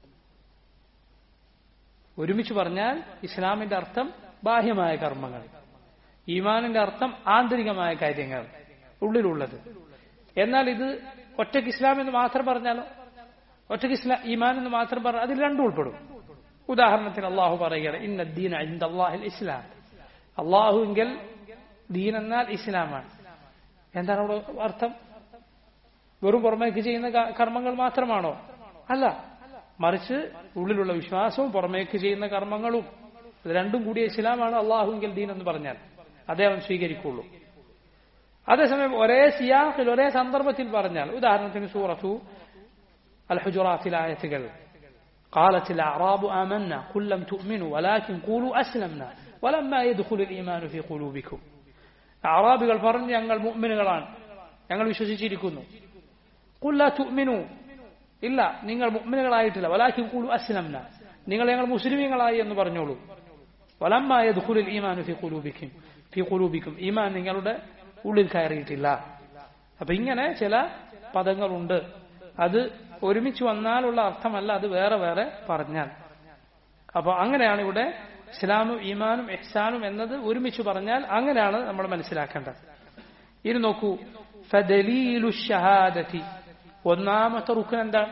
ഒരുമിച്ച് പറഞ്ഞാൽ ഇസ്ലാമിന്റെ അർത്ഥം ബാഹ്യമായ കർമ്മങ്ങൾ ഈമാനിന്റെ അർത്ഥം ആന്തരികമായ കാര്യങ്ങൾ ഉള്ളിലുള്ളത് എന്നാൽ ഇത് ഒറ്റയ്ക്ക് ഇസ്ലാം എന്ന് മാത്രം പറഞ്ഞാലോ ഒറ്റയ്ക്ക് ഇസ്ലാം ഈമാൻ എന്ന് മാത്രം പറഞ്ഞാൽ അതിൽ രണ്ടും ഉൾപ്പെടും ഉദാഹരണത്തിന് അള്ളാഹു പറയുകയാണ് ഇന്ന ദീന ഇന്ദ അള്ളാഹിൽ ഇസ്ലാം അള്ളാഹുവിങ്കിൽ ദീൻ എന്നാൽ ഇസ്ലാമാണ് എന്താണ് അവിടെ അർത്ഥം വെറും പുറമേക്ക് ചെയ്യുന്ന കർമ്മങ്ങൾ മാത്രമാണോ അല്ല മറിച്ച് ഉള്ളിലുള്ള വിശ്വാസവും പുറമേക്ക് ചെയ്യുന്ന കർമ്മങ്ങളും ഇത് രണ്ടും കൂടിയ ഇസ്ലാമാണ് അള്ളാഹുവിങ്കിൽ ദീൻ എന്ന് പറഞ്ഞാൽ അതേ അവൻ സ്വീകരിക്കുള്ളൂ അതേസമയം ഒരേ സിയാഖിൽ ഒരേ സന്ദർഭത്തിൽ പറഞ്ഞാൽ ഉദാഹരണത്തിന് സൂറത്തു അൽ ഹുജുറാത്തിലെ ആയത്തുകൾ قالت الأعراب آمنا قل لم تؤمنوا ولكن قولوا أسلمنا ولما يدخل الإيمان في قلوبكم അറാബികൾ പറഞ്ഞ് ഞങ്ങൾ മുഅ്മിനുകളാണ് ഞങ്ങൾ വിശ്വസിച്ചിരിക്കുന്നു കുല്ല തുഅ്മിനു ഇല്ല നിങ്ങൾ മുഅ്മിനുകളായിട്ടില്ല വലാക്കിൻ ഖുലു അസ്ലംന നിങ്ങൾ ഞങ്ങൾ മുസ്ലിമീങ്ങളായി എന്ന് പറഞ്ഞോളൂ വലമ്മ യദ്ഖുലുൽ ഈമാനു ഫി ഖുലൂബിക്കും ഫി ഖുലൂബിക്കും ഈമാൻ നിങ്ങളുടെ ഉള്ളിൽ കയറിയിട്ടില്ല അപ്പൊ ഇങ്ങനെ ചില പദങ്ങളുണ്ട് അത് ഒരുമിച്ച് വന്നാലുള്ള അർത്ഥമല്ല അത് വേറെ വേറെ പറഞ്ഞാൽ അപ്പൊ അങ്ങനെയാണ് ഇവിടെ ഇസ്ലാമും ഈമാനും എഹ്സാനും എന്നത് ഒരുമിച്ച് പറഞ്ഞാൽ അങ്ങനെയാണ് നമ്മൾ മനസ്സിലാക്കേണ്ടത് ഇനി നോക്കൂ ഫദലീലു ഷഹാദത്തി ഒന്നാമത്തെ റുക്കൻ എന്താണ്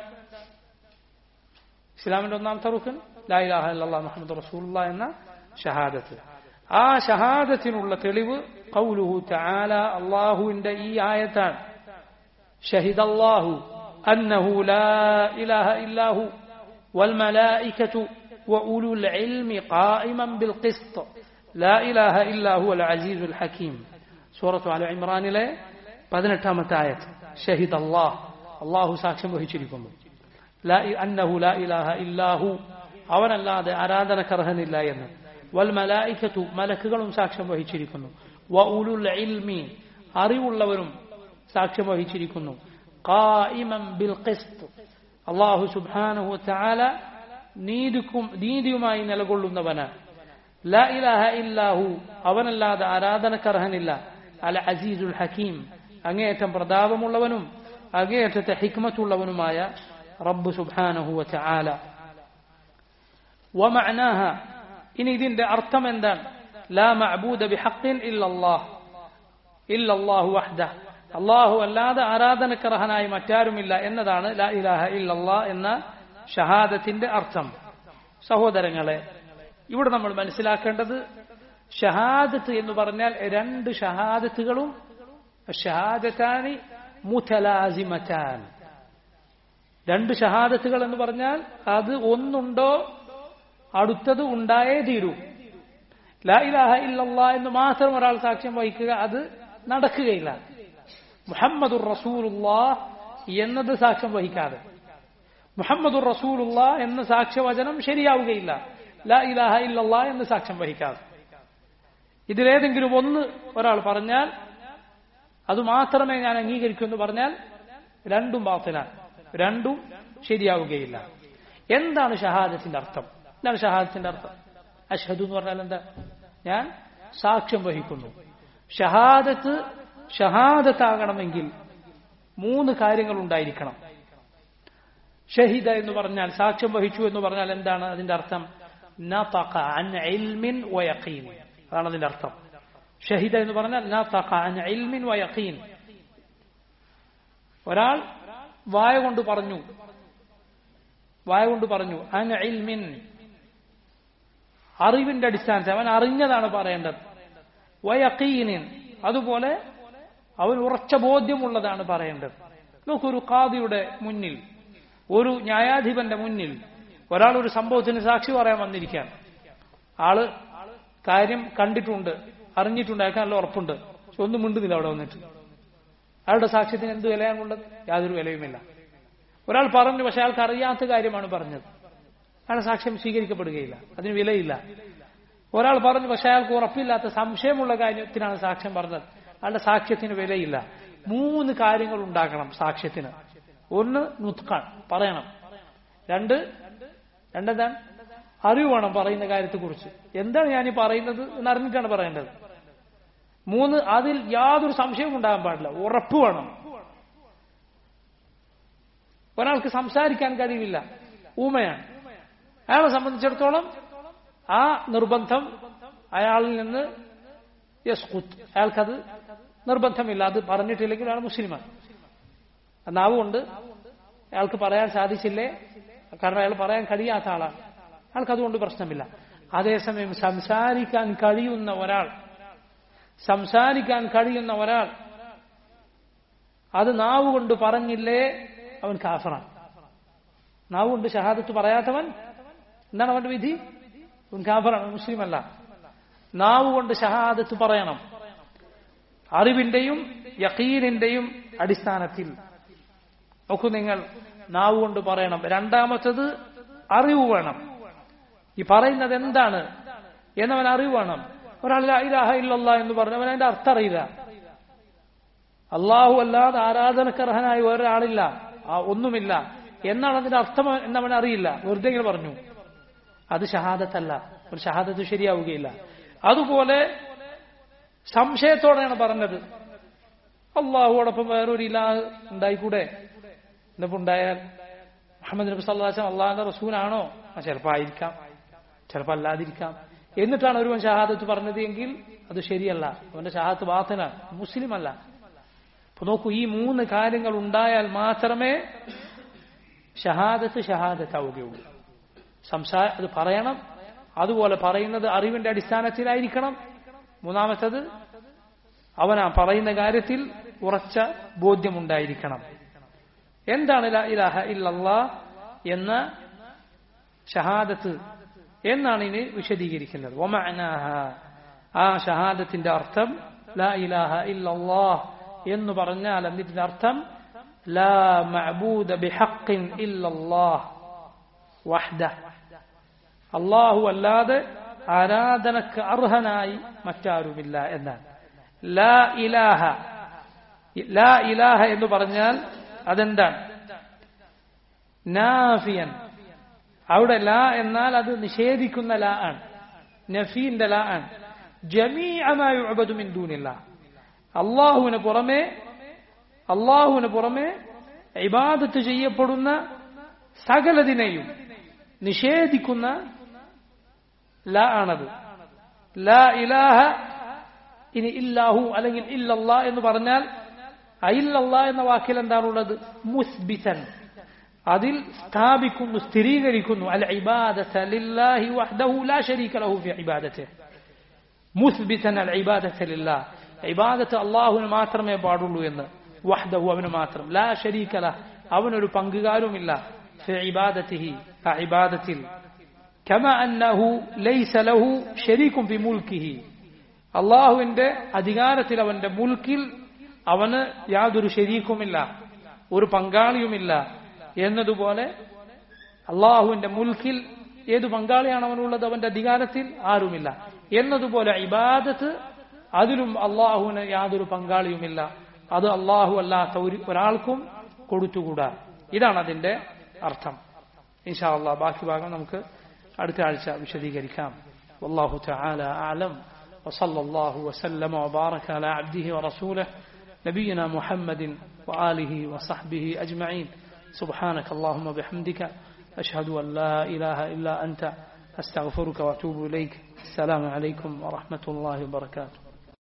ഇസ്ലാമിന്റെ ഒന്നാമത്തെ റുക്കൻ ലായിലാഹ അല്ലാ മുഹമ്മദ് റസൂലുള്ള എന്ന ഷഹാദത്ത് ആ ഷഹാദത്തിനുള്ള തെളിവ് കൗലുഹു തആല അള്ളാഹുവിന്റെ ഈ ആയത്താണ് ഷഹിദല്ലാഹു അന്നഹു ലാ ഇലാഹ ഇല്ലാഹു والملائكة وأولو العلم قائما بالقسط لا إله إلا هو العزيز الحكيم سورة على عمران له പതിനെട്ടാമത്തെ ആയത്ത് ഷഹിദ് അള്ളാഹ് അള്ളാഹു സാക്ഷ്യം വഹിച്ചിരിക്കുന്നു ലാ അന്നഹു ലാ ഇലാഹ ഇല്ലാഹു അവനല്ലാതെ ആരാധനക്കർഹനില്ല എന്ന് വൽ മലായിക്കത്തു മലക്കുകളും സാക്ഷ്യം വഹിച്ചിരിക്കുന്നു വ ഉലുൽ ഇൽമി അറിവുള്ളവരും സാക്ഷ്യം വഹിച്ചിരിക്കുന്നു ഖായിമൻ ബിൽ ഖിസ്ത് അള്ളാഹു സുബ്ഹാനഹു തആല നീതിക്കും നീതിയുമായി നിലകൊള്ളുന്നവന് ലാ ഇലാഹ ഇല്ലാഹു അവനല്ലാതെ ആരാധനക്കർഹനില്ല അൽ അസീസുൽ ഹക്കീം അങ്ങേയറ്റം പ്രതാപമുള്ളവനും അങ്ങേയറ്റത്തെ ഹിക്മത്തുള്ളവനുമായ റബ്ബ് സുബ്ഹാനഹു വതആല വമഅനാഹ ഇനി ഇതിന്റെ അർത്ഥം എന്താണ് ലാ മഅബൂദ ബിഹഖിൻ ഇല്ലല്ലാഹ് ഇല്ലല്ലാഹു വഹ്ദഹ അള്ളാഹു അല്ലാതെ ആരാധനക്കർഹനായി മറ്റാരുമില്ല എന്നതാണ് ലാ ഇലാഹ ഇല്ലല്ലാ എന്ന ഷഹാദത്തിന്റെ അർത്ഥം സഹോദരങ്ങളെ ഇവിടെ നമ്മൾ മനസ്സിലാക്കേണ്ടത് ഷഹാദത്ത് എന്ന് പറഞ്ഞാൽ രണ്ട് ഷഹാദത്തുകളും ഷഹാദത്താനി മുതലാസിമത്താൻ രണ്ട് ഷഹാദത്തുകൾ എന്ന് പറഞ്ഞാൽ അത് ഒന്നുണ്ടോ അടുത്തത് ഉണ്ടായേ തീരൂ ലാ ഇലാഹ ഇല്ലല്ലാ എന്ന് മാത്രം ഒരാൾ സാക്ഷ്യം വഹിക്കുക അത് നടക്കുകയില്ല മുഹമ്മദുർ റസൂലുല്ലാ എന്നത് സാക്ഷ്യം വഹിക്കാതെ മുഹമ്മദുർ റസൂലുള്ള എന്ന സാക്ഷ്യവചനം ശരിയാവുകയില്ല ലാ ഇലാഹ ഇല്ലല്ലാ എന്ന് സാക്ഷ്യം വഹിക്കാതെ ഇതിലേതെങ്കിലും ഒന്ന് ഒരാൾ പറഞ്ഞാൽ അത് മാത്രമേ ഞാൻ അംഗീകരിക്കൂ എന്ന് പറഞ്ഞാൽ രണ്ടും ബാത്തിലാണ് രണ്ടും ശരിയാവുകയില്ല എന്താണ് ഷഹാദത്തിന്റെ അർത്ഥം എന്താണ് ഷഹാദത്തിന്റെ അർത്ഥം അഷഹദു എന്ന് പറഞ്ഞാൽ എന്താ ഞാൻ സാക്ഷ്യം വഹിക്കുന്നു ഷഹാദത്ത് ഷഹാദത്താകണമെങ്കിൽ മൂന്ന് കാര്യങ്ങൾ ഉണ്ടായിരിക്കണം ഷഹിദ എന്ന് പറഞ്ഞാൽ സാക്ഷ്യം വഹിച്ചു എന്ന് പറഞ്ഞാൽ എന്താണ് അതിന്റെ അർത്ഥം നതഖ അൻ ഇൽമിൻ വയഖീൻ അതാണ് അതിന്റെ അർത്ഥം ഷഹിദ എന്ന് പറഞ്ഞാൽ നതഖ അൻ ഇൽമിൻ വയഖീൻ ഒരാൾ വായ കൊണ്ട് പറഞ്ഞു വായ കൊണ്ട് പറഞ്ഞു അൻ ഇൽമിൻ അറിവിന്റെ അടിസ്ഥാനത്തിൽ അവൻ അറിഞ്ഞതാണ് പറയേണ്ടത് വയഖീനിൻ അതുപോലെ അവൻ ഉറച്ച ബോധ്യമുള്ളതാണ് പറയേണ്ടത് നോക്കൊരു കാദിയുടെ മുന്നിൽ ഒരു ന്യായാധിപന്റെ മുന്നിൽ ഒരാൾ ഒരു സംഭവത്തിന് സാക്ഷി പറയാൻ വന്നിരിക്കുകയാണ് ആള് കാര്യം കണ്ടിട്ടുണ്ട് അറിഞ്ഞിട്ടുണ്ട് അയാൾക്ക് നല്ല ഉറപ്പുണ്ട് പക്ഷെ ഒന്നും മിണ്ടുന്നില്ല അവിടെ വന്നിട്ട് അയാളുടെ സാക്ഷ്യത്തിന് എന്ത് വിലയാണുള്ളത് യാതൊരു വിലയുമില്ല ഒരാൾ പറഞ്ഞു പക്ഷെ അയാൾക്ക് അറിയാത്ത കാര്യമാണ് പറഞ്ഞത് അയാളുടെ സാക്ഷ്യം സ്വീകരിക്കപ്പെടുകയില്ല അതിന് വിലയില്ല ഒരാൾ പറഞ്ഞു പക്ഷെ അയാൾക്ക് ഉറപ്പില്ലാത്ത സംശയമുള്ള കാര്യത്തിനാണ് സാക്ഷ്യം പറഞ്ഞത് അയാളുടെ സാക്ഷ്യത്തിന് വിലയില്ല മൂന്ന് കാര്യങ്ങൾ ഉണ്ടാക്കണം സാക്ഷ്യത്തിന് ഒന്ന് നുത്കാൻ പറയണം രണ്ട് രണ്ടെന്താണ് അറിവ് വേണം പറയുന്ന കാര്യത്തെക്കുറിച്ച് എന്താണ് ഞാൻ ഈ പറയുന്നത് എന്ന് അറിഞ്ഞിട്ടാണ് പറയേണ്ടത് മൂന്ന് അതിൽ യാതൊരു സംശയവും ഉണ്ടാകാൻ പാടില്ല ഉറപ്പ് വേണം ഒരാൾക്ക് സംസാരിക്കാൻ കഴിയില്ല ഊമയാണ് അയാളെ സംബന്ധിച്ചിടത്തോളം ആ നിർബന്ധം അയാളിൽ നിന്ന് യസ്കുത്ത് അയാൾക്കത് നിർബന്ധമില്ല അത് പറഞ്ഞിട്ടില്ലെങ്കിൽ അയാൾ മുസ്ലിമാണ് നാവുകൊണ്ട് അയാൾക്ക് പറയാൻ സാധിച്ചില്ലേ കാരണം അയാൾ പറയാൻ കഴിയാത്ത ആളാണ് അയാൾക്ക് അതുകൊണ്ട് പ്രശ്നമില്ല അതേസമയം സംസാരിക്കാൻ കഴിയുന്ന ഒരാൾ സംസാരിക്കാൻ കഴിയുന്ന ഒരാൾ അത് നാവ് കൊണ്ട് പറഞ്ഞില്ലേ അവൻ കാഫറാണ് നാവ് കൊണ്ട് ഷഹാദത്ത് പറയാത്തവൻ എന്താണ് അവന്റെ വിധി അവൻ കാഫറാണ് മുസ്ലിം അല്ല നാവ് കൊണ്ട് ഷഹാദത്ത് പറയണം അറിവിന്റെയും യക്കീനിന്റെയും അടിസ്ഥാനത്തിൽ നോക്കൂ നിങ്ങൾ നാവ് കൊണ്ട് പറയണം രണ്ടാമത്തത് അറിവ് വേണം ഈ പറയുന്നത് എന്താണ് എന്നവൻ അറിവ് വേണം ഒരാൾ ഇലാഹ ഇല്ലല്ല എന്ന് പറഞ്ഞവൻ അതിന്റെ അർത്ഥം അറിയില്ല അള്ളാഹു അല്ലാതെ ആരാധനക്കർഹനായി ഒരാളില്ല ആ ഒന്നുമില്ല എന്നാണ് അതിന്റെ അർത്ഥം എന്നവൻ അറിയില്ല വെറുതെ ഇങ്ങനെ പറഞ്ഞു അത് ഷഹാദത്തല്ല ഒരു ഷഹാദത്ത് ശരിയാവുകയില്ല അതുപോലെ സംശയത്തോടെയാണ് പറഞ്ഞത് അള്ളാഹുവോടൊപ്പം വേറൊരു ഇലാഹ് ഉണ്ടായിക്കൂടെ എന്നിപ്പോ ഉണ്ടായാൽ മുഹമ്മദ് നബി സല്ലാസം അള്ളാഹിന്റെ റസൂലാണോ ചിലപ്പോ ആയിരിക്കാം ചിലപ്പോ അല്ലാതിരിക്കാം എന്നിട്ടാണ് ഒരുവൻ ഷഹാദത്ത് പറഞ്ഞത് എങ്കിൽ അത് ശരിയല്ല അവന്റെ ഷഹാദത്ത് ബാത്തനാണ് മുസ്ലിം അല്ല അപ്പൊ നോക്കൂ ഈ മൂന്ന് കാര്യങ്ങൾ ഉണ്ടായാൽ മാത്രമേ ഷഹാദത്ത് ഷഹാദത്താവുകയുള്ളൂ സംസാ അത് പറയണം അതുപോലെ പറയുന്നത് അറിവിന്റെ അടിസ്ഥാനത്തിലായിരിക്കണം മൂന്നാമത്തത് അവൻ ആ പറയുന്ന കാര്യത്തിൽ ഉറച്ച ബോധ്യമുണ്ടായിരിക്കണം എന്താണ് ലാ ഇലാഹ ഇല്ലല്ലാ എന്ന ഷഹാദത്ത് എന്നാണ് ഇനി വിശദീകരിക്കുന്നത് ഒമഅനാഹ ആ ഷഹാദത്തിന്റെ അർത്ഥം ലാ ഇലാഹ ഇല്ലല്ലാ എന്ന് പറഞ്ഞാൽ അതിന്റെ അർത്ഥം ലാ മഅബൂദ ബിഹഖിൻ ഇല്ലല്ലാഹ് വഹ്ദ അള്ളാഹു അല്ലാതെ ആരാധനക്ക് അർഹനായി മറ്റാരുമില്ല എന്നാണ് ലാ ഇലാഹ ലാ ഇലാഹ എന്ന് പറഞ്ഞാൽ അതെന്താണ് നാഫിയൻ അവിടെ ലാ എന്നാൽ അത് നിഷേധിക്കുന്ന ലാ ആണ് നഫീന്റെ ലാ ആണ് ജമീഅമായി മിൻ ദൂനില്ല അള്ളാഹുവിന് പുറമെ അള്ളാഹുവിന് പുറമെ ഇബാദത്ത് ചെയ്യപ്പെടുന്ന സകലതിനെയും നിഷേധിക്കുന്ന ലാ ആണത് ലാ ഇലാഹ ഇനി ഇല്ലാഹു അല്ലെങ്കിൽ ഇല്ലല്ലാ എന്ന് പറഞ്ഞാൽ അയില്ലല്ലാ എന്ന വാക്കിൽ എന്താണുള്ളത് മുസ്ബിതൻ അതിൽ സ്ഥാപിക്കുന്നു സ്ഥിരീകരിക്കുന്നു അൽ ഇബാദത ലില്ലാഹി വഹ്ദഹു ലാ ശരീക ലഹു ഫി ഇബാദത്തിഹി മുസ്ബിതൻ അൽ ഇബാദത ലില്ലാഹ് ഇബാദത്ത് അള്ളാഹുവിന് മാത്രമേ പാടുള്ളൂ എന്ന് വഹ്ദഹു അവന് മാത്രം ലാ ശരീക ലഹ് അവനൊരു പങ്കുകാരുമില്ല ഫി ഇബാദത്തിഹി ആ ഇബാദത്തിൽ كما أنه ليس له شريك في ملكه അള്ളാഹുവിന്റെ അധികാരത്തിൽ അവന്റെ മുൽക്കിൽ അവന് യാതൊരു ശരീക്കുമില്ല ഒരു പങ്കാളിയുമില്ല എന്നതുപോലെ അള്ളാഹുവിന്റെ മുൽക്കിൽ ഏത് പങ്കാളിയാണ് അവനുള്ളത് അവന്റെ അധികാരത്തിൽ ആരുമില്ല എന്നതുപോലെ ഇബാദത്ത് അതിലും അള്ളാഹുവിന് യാതൊരു പങ്കാളിയുമില്ല അത് അള്ളാഹു അല്ലാത്ത ഒരു ഒരാൾക്കും കൊടുത്തുകൂടാ ഇതാണ് അതിന്റെ അർത്ഥം ഇൻഷാ അള്ളാഹ് ബാക്കി ഭാഗം നമുക്ക് അടുത്ത ആഴ്ച വിശദീകരിക്കാം والله تعالى أعلم وصلى الله وسلم وبارك على عبده ورسوله نبينا محمد وآله وصحبه أجمعين سبحانك اللهم بحمدك أشهد أن لا إله إلا أنت أستغفرك وأتوب إليك السلام عليكم ورحمة الله وبركاته